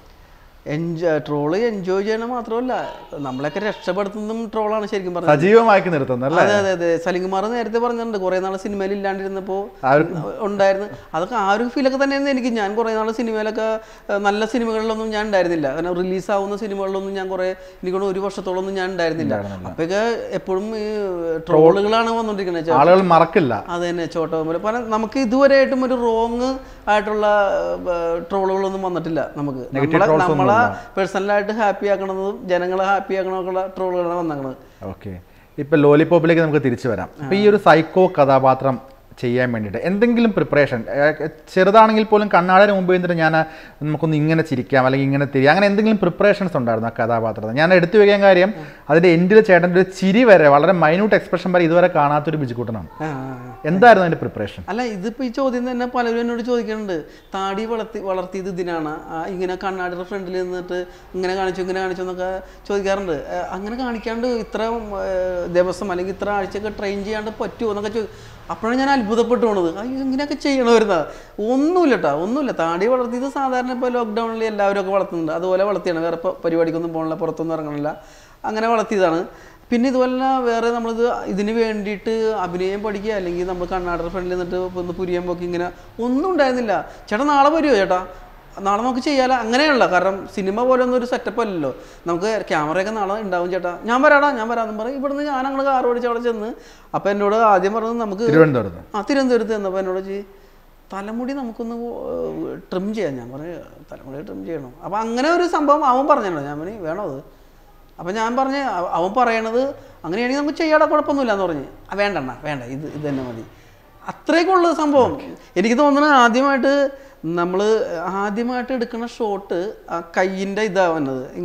[SPEAKER 2] എൻജോയ് ട്രോള് എൻജോയ് ചെയ്യണ മാത്രമല്ല നമ്മളെയൊക്കെ രക്ഷപ്പെടുത്തുന്നതും ട്രോളാണ് ശരിക്കും പറഞ്ഞത്
[SPEAKER 1] സജീവമാക്കി നിർത്തുന്നു അല്ലേ
[SPEAKER 2] അതെ അതെ അതെ സലിംകുമാർ നേരത്തെ പറഞ്ഞിട്ടുണ്ട് കുറെ നാൾ സിനിമയിൽ ഇല്ലാണ്ടിരുന്നപ്പോ
[SPEAKER 1] ആ ഒരു
[SPEAKER 2] ഉണ്ടായിരുന്നു അതൊക്കെ ആ ഒരു ഫീലൊക്കെ തന്നെയായിരുന്നു എനിക്ക് ഞാൻ കുറെ നാൾ സിനിമയിലൊക്കെ ഏഹ്, നല്ല സിനിമകളിലൊന്നും ഞാൻ ഉണ്ടായിരുന്നില്ല കാരണം റിലീസ് ആവുന്ന സിനിമകളിലൊന്നും ഞാൻ കുറെ എനിക്കൊണ്ട് ഒരു വർഷത്തോളമൊന്നും ഞാൻ ഉണ്ടായിരുന്നില്ല അപ്പൊക്കെ എപ്പോഴും ഈ ട്രോളുകളാണ് വന്നുകൊണ്ടിരിക്കുന്നത്
[SPEAKER 1] ആളുകൾ മറക്കില്ല
[SPEAKER 2] അത് തന്നെ ചോട്ടോമ്പല് പല നമുക്ക് ഇതുവരെയായിട്ടും ഒരു റോങ് ആയിട്ടുള്ള ട്രോളുകളൊന്നും വന്നിട്ടില്ല നമുക്ക് നമ്മളെ നമ്മളെ പേഴ്സണലായിട്ട് ഹാപ്പി ആക്കണതും ജനങ്ങളെ ഹാപ്പി ആക്കണമൊക്കെയുള്ള ട്രോളുകളാണ് വന്നേക്കണത്
[SPEAKER 1] ഓക്കെ ഇപ്പൊ ലോലിപോപ്പിലേക്ക് നമുക്ക് തിരിച്ചു വരാം അപ്പൊ ഈ ഒരു സൈക്കോ കഥാപാത്രം ചെയ്യാൻ വേണ്ടിയിട്ട് എന്തെങ്കിലും പ്രിപ്പറേഷൻ ചെറുതാണെങ്കിൽ പോലും കണ്ണാടിന് മുമ്പ് നിന്നിട്ട് ഞാൻ നമുക്കൊന്ന് ഇങ്ങനെ ചിരിക്കാം അല്ലെങ്കിൽ ഇങ്ങനെ തിരിയാം അങ്ങനെ എന്തെങ്കിലും പ്രിപ്പറേഷൻസ് ഉണ്ടായിരുന്നു ആ കഥാപാത്രത്തിന് ഞാൻ എടുത്തു വെക്കാൻ കാര്യം അതിന്റെ എൻഡിൽ ചേട്ടൻ്റെ ഒരു ചിരി വരെ വളരെ മൈന്യൂട്ട് എക്സ്പ്രഷൻ വരെ ഇതുവരെ കാണാത്തൊരു ബിജുക്കൂട്ടനാണ്
[SPEAKER 2] ആ.
[SPEAKER 1] എന്തായിരുന്നു അതിന്റെ പ്രിപ്പറേഷൻ
[SPEAKER 2] അല്ല ഇതിപ്പോ ഈ ചോദ്യം തന്നെ പലരും എന്നോട് ചോദിക്കുന്നുണ്ട് താടി വളർത്തി വളർത്തിയത് ഇതിനാണ് ആ, ഇങ്ങനെ കണ്ണാടിയുടെ ഫ്രണ്ടിൽ നിന്നിട്ട് ഇങ്ങനെ കാണിച്ചു ഇങ്ങനെ കാണിച്ചു എന്നൊക്കെ ചോദിക്കാറുണ്ട് ആ, അങ്ങനെ കാണിക്കാണ്ട് ഇത്ര ആ, ദിവസം അല്ലെങ്കിൽ ഇത്ര ആഴ്ചയൊക്കെ ട്രെയിൻ ചെയ്യാണ്ട് പറ്റുമോ എന്നൊക്കെ ചോ അപ്പോഴാണ് ഞാൻ അത്ഭുതപ്പെട്ടു പോണത് അയ്യോ ഇങ്ങനെയൊക്കെ ചെയ്യണമായിരുന്ന ഒന്നുമില്ല കേട്ടോ ഒന്നുമില്ല താടി വളർത്തിയത് സാധാരണ ഇപ്പോൾ ലോക്ക്ഡൗണിൽ എല്ലാവരും ഒക്കെ വളർത്തുന്നുണ്ട് അതുപോലെ വളർത്തിയാണ് വേറെ ഇപ്പോൾ പരിപാടിക്കൊന്നും പോകണില്ല പുറത്തൊന്നും ഇറങ്ങണില്ല അങ്ങനെ വളർത്തിയതാണ് പിന്നെ ഇതുപോലെ തന്നെ വേറെ നമ്മളിത് ഇതിന് വേണ്ടിയിട്ട് അഭിനയം പഠിക്കുക അല്ലെങ്കിൽ നമ്മൾ കണ്ണാടർ ഫ്രണ്ടിൽ നിന്നിട്ട് ഒന്ന് പുരിയാൻ പോക്കി ഇങ്ങനെ ഒന്നും ഉണ്ടായിരുന്നില്ല ചേട്ടാ നാളെ വരുമോ ചേട്ടാ നാളെ നമുക്ക് ചെയ്യാലോ അങ്ങനെയുള്ള കാരണം സിനിമ പോലെ ഒന്നും ഒരു സെറ്റപ്പ് അല്ലല്ലോ നമുക്ക് ക്യാമറയൊക്കെ നാളെ ഉണ്ടാവും ചേട്ടാ ഞാൻ വരാടാ ഞാൻ വരാമെന്ന് പറയും ഇവിടുന്ന് ഞാൻ അങ്ങോട്ട് കാർ ഓടിച്ച് അവിടെ ചെന്ന് അപ്പോൾ എന്നോട് ആദ്യം പറഞ്ഞത് നമുക്ക്
[SPEAKER 1] തിരുവനന്തപുരത്ത്
[SPEAKER 2] ആ തിരുവനന്തപുരത്ത് ചെന്നപ്പോൾ എന്നോട് ചോദിച്ചു തലമുടി നമുക്കൊന്ന് ട്രിം ചെയ്യാം ഞാൻ പറഞ്ഞു തലമുടി ട്രിം ചെയ്യണം അപ്പോൾ അങ്ങനെ ഒരു സംഭവം അവൻ പറഞ്ഞല്ലോ ഞാൻ പറഞ്ഞു വേണോ അത് അപ്പം ഞാൻ പറഞ്ഞ് അവ- അവൻ പറയണത് അങ്ങനെയാണെങ്കിൽ നമുക്ക് ചെയ്യാതെ കുഴപ്പമൊന്നുമില്ല എന്ന് പറഞ്ഞ് ആ വേണ്ടണ്ണ വേണ്ട ഇത് ഇത് തന്നെ മതി അത്രയൊക്കെയുള്ള സംഭവം എനിക്ക് തോന്നുന്നത് ആദ്യമായിട്ട് നമ്മൾ ആദ്യമായിട്ട് എടുക്കുന്ന ഷോട്ട് ആ കയ്യിൻ്റെ ഇതാ വന്നത് ഇങ്ങനെ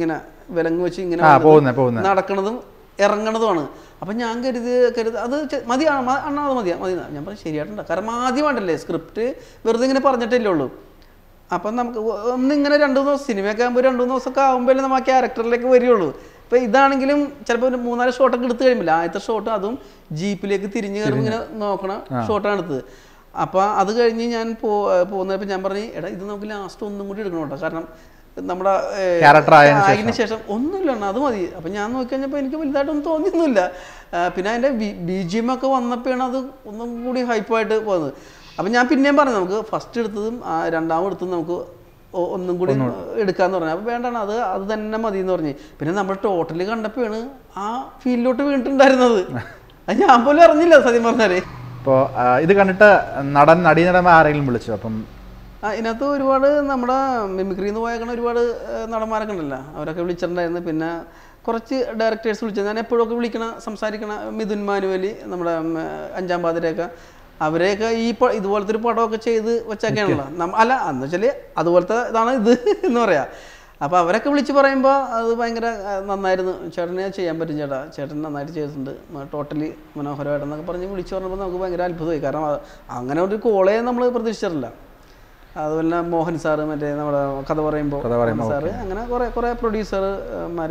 [SPEAKER 2] വിലങ്ങ് വെച്ച് ഇങ്ങനെ
[SPEAKER 1] ആ
[SPEAKER 2] വന്നിട്ട്
[SPEAKER 1] പോകുന്നേ പോകുന്നേ
[SPEAKER 2] നടക്കണതും ഇറങ്ങണതുമാണ് അപ്പം ഞാൻ കരുതി കരുതി അത് ചെ- മതിയാണ് മ- അണ്ണാ അത് മതിയാ മതി ഞാൻ പറഞ്ഞു ശരിയായിട്ടുണ്ട് കാരണം ആദ്യമായിട്ടല്ലേ സ്ക്രിപ്റ്റ് വെറുതെ ഇങ്ങനെ പറഞ്ഞിട്ടല്ലേ ഉള്ളൂ അപ്പം നമുക്ക് ഒ- ഒന്നിങ്ങനെ രണ്ട് മൂന്ന് ദിവസം സിനിമയൊക്കെ ആകുമ്പോൾ രണ്ട് മൂന്ന് ദിവസമൊക്കെ ആകുമ്പോഴേ നമ്മൾ ആ ക്യാരക്ടറിലേക്ക് വരികയുള്ളൂ ഇപ്പം ഇതാണെങ്കിലും ചിലപ്പോൾ ഒരു മൂന്നാല് ഷോട്ടൊക്കെ എടുത്ത് കഴിയുമ്പോൾ ആദ്യത്തെ ഷോട്ട് അതും ജീപ്പിലേക്ക് തിരിഞ്ഞ് കയറുമ്പോൾ ഇങ്ങനെ നോക്കണ ഷോട്ടാണ് എടുത്തത് അപ്പോൾ അത് കഴിഞ്ഞ് ഞാൻ പോ പോകുന്നപ്പോൾ ഞാൻ പറഞ്ഞു എടാ ഇത് നമുക്ക് ലാസ്റ്റ് ഒന്നും കൂടി എടുക്കണം കേട്ടോ കാരണം നമ്മുടെ ഏഹ്,
[SPEAKER 1] Character ആയതിനു
[SPEAKER 2] ആയതിനു ശേഷം ഒന്നുമില്ല അണ്ണാ, അത് മതി അപ്പം ഞാൻ നോക്കി കഴിഞ്ഞപ്പോൾ എനിക്ക് വലുതായിട്ടൊന്നും തോന്നിയൊന്നുമില്ല ആ, പിന്നെ അതിൻ്റെ ബി ജി എം ഒക്കെ വന്നപ്പോഴാണ് അത് ഒന്നും കൂടി ഹൈപ്പായിട്ട് പോകുന്നത് അപ്പം ഞാൻ പിന്നെയും പറഞ്ഞു നമുക്ക് ഫസ്റ്റ് എടുത്തതും ആ, രണ്ടാമത് എടുത്തതും നമുക്ക് ഒ- ഒന്നും കൂടി എടുക്കാന്ന് പറഞ്ഞു അപ്പോൾ വേണ്ടാണ് അത് അത് തന്നെ മതി എന്ന് പറഞ്ഞു പിന്നെ നമ്മൾ ടോട്ടലി കണ്ടപ്പോഴാണ് ആ ഫീൽഡിലോട്ട് വീണിട്ടുണ്ടായിരുന്നത് അത് ഞാൻ പോലും അറിഞ്ഞില്ല സത്യം പറഞ്ഞാല്
[SPEAKER 1] ഇപ്പോൾ ഇത് കണ്ടിട്ട് നടൻ നടീനടന്മാർ ആരെങ്കിലും വിളിച്ചു അപ്പം
[SPEAKER 2] ആ, ഇതിനകത്ത് ഒരുപാട് നമ്മുടെ മിമിക്രി എന്ന് പോയേക്കണ ഒരുപാട് ഏഹ്, നടന്മാരൊക്കെ ഉണ്ടല്ലോ അവരൊക്കെ വിളിച്ചിട്ടുണ്ടായിരുന്നു പിന്നെ കുറച്ച് ഡയറക്ടേഴ്സ് വിളിച്ചത് ഞാൻ എപ്പോഴൊക്കെ വിളിക്കണ സംസാരിക്കണ മിഥുൻ മാനുവലി നമ്മുടെ ഉം, അഞ്ചാം പാതിരയൊക്കെ അവരെയൊക്കെ ഈ പ- ഇതുപോലത്തെ ഒരു പടമൊക്കെ ചെയ്ത് വെച്ചൊക്കെയാണല്ലോ നമ്മ- അല്ല എന്ന് വെച്ചാൽ അതുപോലത്തെ ഇതാണ് ഇത് എന്ന് പറയാം അപ്പോൾ അവരൊക്കെ വിളിച്ച് പറയുമ്പോൾ അത് ഭയങ്കര ആ, നന്നായിരുന്നു ചേട്ടനെ ചെയ്യാൻ പറ്റും ചേട്ടാ ചേട്ടൻ നന്നായിട്ട് ചെയ്തിട്ടുണ്ട് ടോട്ടലി മനോഹരമായിട്ടെന്നൊക്കെ പറഞ്ഞ് വിളിച്ച് പറഞ്ഞപ്പോൾ നമുക്ക് ഭയങ്കര അത്ഭുതമായി കാരണം അത് അങ്ങനെ ഒരു കോളേ നമ്മൾ പ്രതീക്ഷിച്ചിട്ടില്ല അതുപോലെ തന്നെ മോഹൻ സാറ് മറ്റേ നമ്മുടെ കഥ പറയുമ്പോൾ
[SPEAKER 1] കഥ പറയുമ്പോൾ,
[SPEAKER 2] സാറ് അങ്ങനെ കുറേ കുറേ പ്രൊഡ്യൂസർമാർ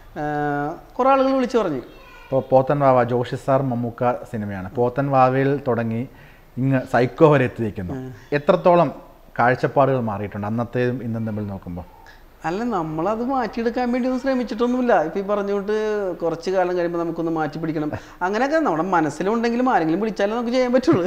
[SPEAKER 2] കുറേ ആളുകൾ വിളിച്ചു പറഞ്ഞു
[SPEAKER 1] ഇപ്പോൾ പോത്തൻ വാവ ജോഷി സാർ മമ്മൂക്ക സിനിമയാണ് പോത്തൻ വാവയിൽ തുടങ്ങി ഇങ്ങ് സൈക്കോ വരെ എത്തിയിരിക്കുന്നു എത്രത്തോളം കാഴ്ചപ്പാടുകൾ മാറിയിട്ടുണ്ട് അന്നത്തേതും ഇന്നും തമ്മിൽ നോക്കുമ്പോൾ
[SPEAKER 2] അല്ല നമ്മളത് മാറ്റിയെടുക്കാൻ വേണ്ടി ഒന്നും ശ്രമിച്ചിട്ടൊന്നുമില്ല ഇപ്പം ഈ പറഞ്ഞുകൊണ്ട് കുറച്ച് കാലം കഴിയുമ്പോൾ നമുക്കൊന്ന് മാറ്റി പിടിക്കണം അങ്ങനെയൊക്കെ നമ്മുടെ മനസ്സിലുണ്ടെങ്കിലും ആരെങ്കിലും വിളിച്ചാലേ നമുക്ക് ചെയ്യാൻ പറ്റുള്ളൂ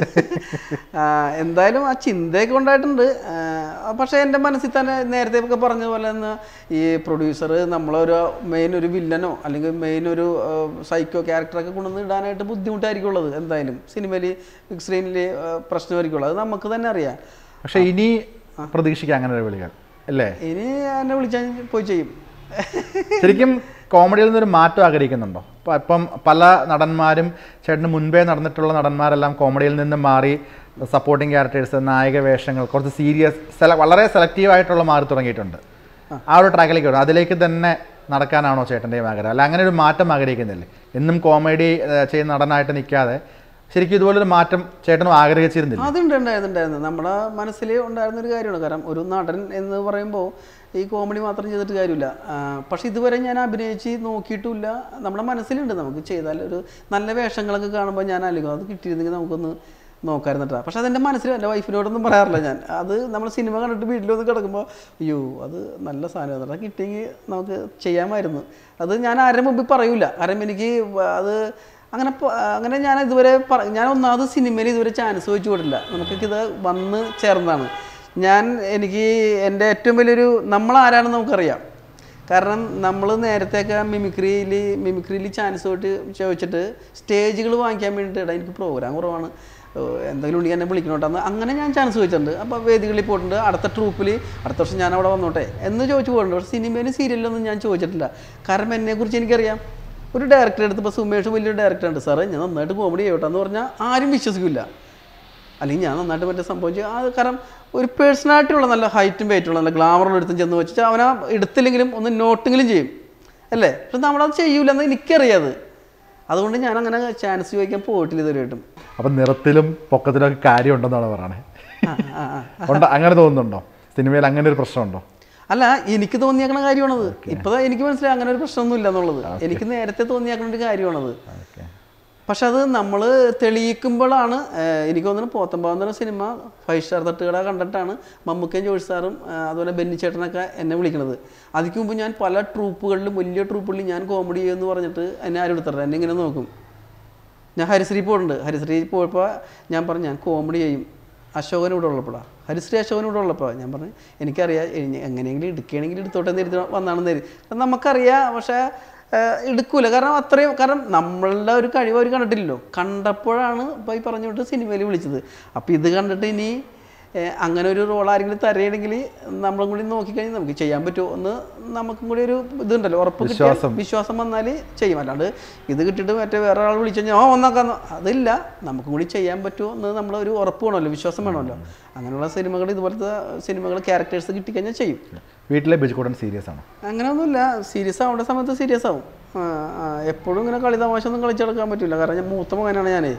[SPEAKER 2] ആ, എന്തായാലും ആ ചിന്തയൊക്കെ ഉണ്ടായിട്ടുണ്ട് ആ, പക്ഷേ എൻ്റെ മനസ്സിൽ തന്നെ നേരത്തെ ഒക്കെ പറഞ്ഞ പോലെ തന്നെ ഈ പ്രൊഡ്യൂസർ നമ്മളൊരു മെയിൻ ഒരു വില്ലനോ അല്ലെങ്കിൽ മെയിൻ ഒരു സൈക്കോ ക്യാരക്ടറൊക്കെ കൊണ്ടുവന്ന് ഇടാനായിട്ട് ബുദ്ധിമുട്ടായിരിക്കും ഉള്ളത് എന്തായാലും സിനിമയിൽ ബിഗ് സ്ക്രീനിൽ പ്രശ്നമായിരിക്കുള്ളൂ അത് നമുക്ക് തന്നെ അറിയാം
[SPEAKER 1] പക്ഷേ ഇനി പ്രതീക്ഷിക്കാം അങ്ങനെ ഒരു വിളികൾ അല്ലേ
[SPEAKER 2] ഇനി എന്നെ വിളിച്ചാൽ പോയി ചെയ്യും
[SPEAKER 1] ശരിക്കും കോമഡിയിൽ നിന്നൊരു മാറ്റം ആഗ്രഹിക്കുന്നുണ്ടോ ഇപ്പം ഇപ്പം പല നടന്മാരും ചേട്ടന് മുൻപേ നടന്നിട്ടുള്ള നടന്മാരെല്ലാം കോമഡിയിൽ നിന്ന് മാറി സപ്പോർട്ടിങ് ക്യാരക്ടേഴ്സ് നായക വേഷങ്ങൾ കുറച്ച് സീരിയസ് സെല വളരെ സെലക്റ്റീവ് ആയിട്ടുള്ള മാറി തുടങ്ങിയിട്ടുണ്ട് ആ ഒരു ട്രാക്കിലേക്ക് വരും അതിലേക്ക് തന്നെ നടക്കാനാണോ ചേട്ടൻ്റെയും ആഗ്രഹം അല്ല അങ്ങനെ ഒരു മാറ്റം ആഗ്രഹിക്കുന്നില്ലേ എന്നും കോമഡി ചെയ്യുന്ന നടനായിട്ട് നിൽക്കാതെ ശരിക്കും ഇതുപോലൊരു മാറ്റം ചേട്ടനും ആഗ്രഹിച്ചിരുന്നില്ല
[SPEAKER 2] അതുണ്ട് ഉണ്ടായിരുന്നു ഉണ്ടായിരുന്നു നമ്മുടെ മനസ്സിൽ ഉണ്ടായിരുന്ന ഒരു കാര്യമാണ് കാരണം ഒരു നടൻ എന്ന് പറയുമ്പോൾ ഈ കോമഡി മാത്രം ചെയ്തിട്ട് കാര്യമില്ല ആ, പക്ഷെ ഇതുവരെ ഞാൻ അഭിനയിച്ച് നോക്കിയിട്ടുമില്ല നമ്മുടെ മനസ്സിലുണ്ട് നമുക്ക് ചെയ്താൽ ഒരു നല്ല വേഷങ്ങളൊക്കെ കാണുമ്പോൾ ഞാൻ ആലോചിക്കും അത് കിട്ടിയിരുന്നെങ്കിൽ നമുക്കൊന്ന് നോക്കായിരുന്നിട്ടാ പക്ഷെ അതെൻ്റെ മനസ്സിൽ എൻ്റെ വൈഫിനോടൊന്നും പറയാറില്ല ഞാൻ അത് നമ്മൾ സിനിമ കണ്ടിട്ട് വീട്ടിലൊന്ന് കിടക്കുമ്പോൾ അയ്യോ അത് നല്ല സാധനം അതൊക്കെ കിട്ടിയെങ്കിൽ നമുക്ക് ചെയ്യാമായിരുന്നു അത് ഞാൻ ആരുടെ മുമ്പിൽ പറയൂല കാരണം എനിക്ക് അത് അങ്ങനെ പ- അങ്ങനെ ഞാൻ ഇതുവരെ പറ- ഞാൻ ഒന്നാമത് സിനിമയിൽ ഇതുവരെ ചാൻസ് വെച്ച് കൊടുത്തില്ല നമുക്കൊക്കെ ഇത് വന്ന് ചേർന്നതാണ് ഞാൻ എനിക്ക് എൻ്റെ ഏറ്റവും വലിയൊരു നമ്മൾ ആരാണെന്ന് നമുക്കറിയാം കാരണം നമ്മൾ നേരത്തെയൊക്കെ മിമിക്രിയിൽ മിമിക്രിയിൽ ചാൻസ് തൊട്ട് ചോദിച്ചിട്ട് സ്റ്റേജുകൾ വാങ്ങിക്കാൻ വേണ്ടിയിട്ട് എടാ എനിക്ക് പ്രോഗ്രാം കുറവാണ് ഏഹ് എന്തെങ്കിലും ഉണ്ടെങ്കിൽ എന്നെ വിളിക്കണോട്ടെന്ന് അങ്ങനെ ഞാൻ ചാൻസ് ചോദിച്ചിട്ടുണ്ട് അപ്പോൾ വേദികളിൽ പോയിട്ടുണ്ട് അടുത്ത ട്രൂപ്പിൽ അടുത്ത വർഷം ഞാൻ അവിടെ വന്നോട്ടെ എന്ന് ചോദിച്ചു പോയിട്ടുണ്ട് പക്ഷേ സിനിമയിലും സീരിയലിലൊന്നും ഞാൻ ചോദിച്ചിട്ടില്ല കാരണം എന്നെക്കുറിച്ച് എനിക്കറിയാം ഒരു ഡയറക്ടർ എടുത്ത് ഇപ്പോൾ സുമേഷ് വലിയൊരു ഡയറക്ടർ ഉണ്ട് സാറേ ഞാൻ നന്നായിട്ട് കോമഡി ചെയ്യട്ടെ എന്ന് പറഞ്ഞാൽ ആരും വിശ്വസിക്കില്ല അല്ലെങ്കിൽ ഞാൻ നന്നായിട്ട് മറ്റേ സംഭവം ചെയ്യും അത് കാരണം ഒരു പേഴ്സണാലിറ്റി ഉള്ള നല്ല ഹൈറ്റും വെയിറ്റും ഉള്ള നല്ല ഗ്ലാമറുള്ള എടുത്തും ചെന്ന് വെച്ചാൽ അവനാ എടുത്തില്ലെങ്കിലും ഒന്ന് നോട്ടെങ്കിലും ചെയ്യും അല്ലേ പക്ഷെ നമ്മളത് ചെയ്യൂലെന്ന് എനിക്കറിയാത് അതുകൊണ്ട് ഞാൻ അങ്ങനെ ചാൻസ് ചോദിക്കാൻ പോയിട്ടില്ല ഇതുവരെയായിട്ടും
[SPEAKER 1] അപ്പം നിറത്തിലും പൊക്കത്തിലും ഒക്കെ കാര്യമുണ്ടെന്നാണ് പറയണേ
[SPEAKER 2] ആ, ആ, ആ.
[SPEAKER 1] ഉണ്ട് അങ്ങനെ തോന്നുന്നുണ്ടോ സിനിമയിൽ അങ്ങനെ ഒരു പ്രശ്നമുണ്ടോ
[SPEAKER 2] അല്ല എനിക്ക് തോന്നിയേക്കണ കാര്യമാണത് ഇപ്പൊ എനിക്ക് മനസ്സിലായി അങ്ങനെ ഒരു പ്രശ്നമൊന്നും ഇല്ല എന്നുള്ളത് എനിക്ക് നേരത്തെ തോന്നിയേക്കണ ഒരു കാര്യമാണത്
[SPEAKER 1] ഓക്കെ
[SPEAKER 2] പക്ഷെ അത് നമ്മൾ തെളിയിക്കുമ്പോഴാണ് ഏഹ്, എനിക്ക് തോന്നുന്നു പോത്തമ്പാവുന്ന സിനിമ ഫൈവ് സ്റ്റാർ തട്ടുകട കണ്ടിട്ടാണ് മമ്മൂക്കയും ജോഷി സാറും ഏഹ്, അതുപോലെ ബെന്നി ചേട്ടനൊക്കെ എന്നെ വിളിക്കുന്നത് അതിക്ക് മുമ്പ് ഞാൻ പല ട്രൂപ്പുകളിലും വലിയ ട്രൂപ്പുകളിൽ ഞാൻ കോമഡി ചെയ്യുമെന്ന് പറഞ്ഞിട്ട് എന്നെ ആരും എടുത്തിട്ടില്ല എന്നെ ഇങ്ങനെ നോക്കും ഞാൻ ഹരിശ്രീ പോയിട്ടുണ്ട് ഹരിശ്രീ പോയപ്പോൾ ഞാൻ പറഞ്ഞു ഞാൻ കോമഡി ചെയ്യും അശോകൻ ഇവിടെ ഉള്ളപ്പോഴാണ് ഹരിശ്രീ അശോകൻ ഇവിടെ ഉള്ളപ്പോൾ ഞാൻ പറഞ്ഞു എനിക്കറിയാം ഇനി എങ്ങനെയെങ്കിലും എടുക്കുകയാണെങ്കിൽ എടുത്തോട്ടെ എന്ന് കരുതി വന്നാണെന്ന് കരുതി കാരണം നമുക്കറിയാം പക്ഷേ ഏഹ്, എടുക്കൂല കാരണം അത്രയും കാരണം നമ്മളുടെ ഒരു കഴിവ് അവർ കണ്ടിട്ടില്ലല്ലോ കണ്ടപ്പോഴാണ് ഇപ്പോൾ ഈ പറഞ്ഞുകൊണ്ട് സിനിമയിൽ വിളിച്ചത് അപ്പോൾ ഇത് കണ്ടിട്ട് ഇനി ഏ, അങ്ങനെ ഒരു റോൾ ആരെങ്കിലും തരണമെങ്കിൽ നമ്മളും കൂടി നോക്കിക്കഴിഞ്ഞാൽ നമുക്ക് ചെയ്യാൻ പറ്റുമോ എന്ന് നമുക്കും കൂടി ഒരു ഇതുണ്ടല്ലോ ഉറപ്പ് കിട്ടിയാൽ
[SPEAKER 1] വിശ്വാസം.
[SPEAKER 2] വിശ്വാസം വന്നാൽ ചെയ്യും അല്ലാണ്ട് ഇത് കിട്ടിയിട്ട് മറ്റേ വേറെ ആൾ വിളിച്ചു കഴിഞ്ഞാൽ ഓ ഒന്നാക്കാന്ന് അതില്ല നമുക്കും കൂടി ചെയ്യാൻ പറ്റുമോ എന്ന് നമ്മൾ ഒരു ഉറപ്പ് വേണമല്ലോ വിശ്വാസം വേണമല്ലോ അങ്ങനെയുള്ള സിനിമകൾ ഇതുപോലത്തെ സിനിമകൾ ക്യാരക്ടേഴ്സ് കിട്ടിക്കഴിഞ്ഞാൽ ചെയ്യും
[SPEAKER 1] വീട്ടിലെ ബിജുക്കൂടൻ സീരിയസ് ആണ്
[SPEAKER 2] അങ്ങനെയൊന്നുമില്ല സീരിയസ് ആവേണ്ട സമയത്ത് സീരിയസ് ആവും ആ, ആ, എപ്പോഴും ഇങ്ങനെ കളി തമാശ ഒന്നും കളിച്ചെടുക്കാൻ പറ്റില്ല കാരണം ഞാൻ മൂത്ത മകനാണ് ഞാനേ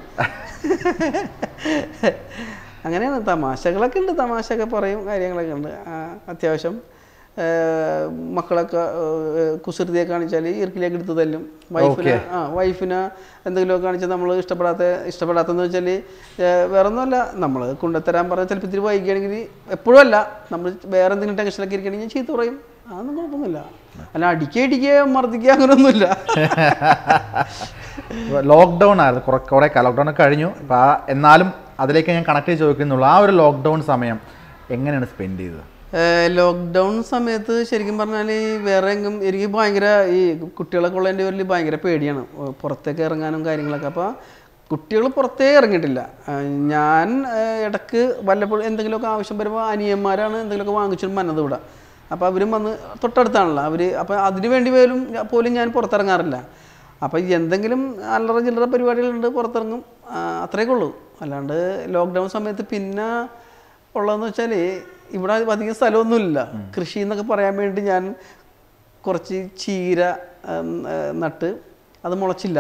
[SPEAKER 2] അങ്ങനെയാണ് തമാശകളൊക്കെ ഉണ്ട് തമാശയൊക്കെ പറയും കാര്യങ്ങളൊക്കെ ഉണ്ട് ആ, അത്യാവശ്യം ഏ, മക്കളൊക്കെ ഏ, കുസൃതിയെ കാണിച്ചാൽ ഇറുക്കിലേക്ക് എടുത്ത് തല്ലും വൈഫിനെ ആ വൈഫിനെ എന്തെങ്കിലുമൊക്കെ കാണിച്ചാൽ നമ്മൾ ഇഷ്ടപ്പെടാത്ത ഇഷ്ടപ്പെടാത്തതെന്ന് വെച്ചാൽ വേറെ ഒന്നുമല്ല നമ്മൾ കൊണ്ടുത്തരാൻ പറഞ്ഞാൽ ചിലപ്പോൾ ഇത്തിരി വൈകിയാണെങ്കിൽ എപ്പോഴും അല്ല നമ്മൾ വേറെ എന്തെങ്കിലും ടെൻഷനൊക്കെ ഇരിക്കുകയാണെങ്കിൽ ചീത്ത പറയും അതൊന്നും കുഴപ്പമൊന്നുമില്ല അല്ല അടിക്കുക ഇടിക്കുക മർദ്ദിക്കുക അങ്ങനെയൊന്നുമില്ല
[SPEAKER 1] ലോക്ക്ഡൗൺ ആയിരുന്നു കുറെ കുറെ ലോക്ക്ഡൗൺ ഒക്കെ കഴിഞ്ഞു അപ്പോൾ ആ എന്നാലും അതിലേക്ക് ഞാൻ കണക്ട് ചെയ്ത് ചോദിക്കുന്നുള്ളൂ ആ ഒരു ലോക്ക്ഡൗൺ സമയം എങ്ങനെയാണ് സ്പെൻഡ് ചെയ്തത്
[SPEAKER 2] ലോക്ക്ഡൗൺ സമയത്ത് ശരിക്കും പറഞ്ഞാൽ വേറെ എങ്ങും എനിക്ക് ഭയങ്കര ഈ കുട്ടികളൊക്കെ ഉള്ളതിൻ്റെ പേരിൽ ഭയങ്കര പേടിയാണ് ഓ, പുറത്തേക്ക് ഇറങ്ങാനും കാര്യങ്ങളൊക്കെ അപ്പോൾ കുട്ടികൾ പുറത്തേ ഇറങ്ങിയിട്ടില്ല ആ, ഞാൻ ആ, ഇടക്ക് വല്ലപ്പോഴും എന്തെങ്കിലുമൊക്കെ ആവശ്യം വരുമ്പോൾ അനിയന്മാരാണ് എന്തെങ്കിലുമൊക്കെ വാങ്ങിച്ചിട്ട് മന്നത് ഇവിടെ അപ്പോൾ അവരും വന്ന് തൊട്ടടുത്താണല്ലോ അവർ അപ്പോൾ അതിന് വേണ്ടി പോലും പോലും ഞാൻ പുറത്തിറങ്ങാറില്ല അപ്പോൾ എന്തെങ്കിലും അല്ലറ ചില്ലറ പരിപാടികളുണ്ട് പുറത്തിറങ്ങും ആ, അത്രയൊക്കെ ഉള്ളൂ അല്ലാണ്ട് ലോക്ക്ഡൗൺ സമയത്ത് പിന്നെ ഉള്ളതെന്ന് വെച്ചാൽ ഇവിടെ അധികം സ്ഥലമൊന്നുമില്ല കൃഷി എന്നൊക്കെ പറയാൻ വേണ്ടി ഞാൻ കുറച്ച് ചീര ഉം, ഏ, നട്ട് അത് മുളച്ചില്ല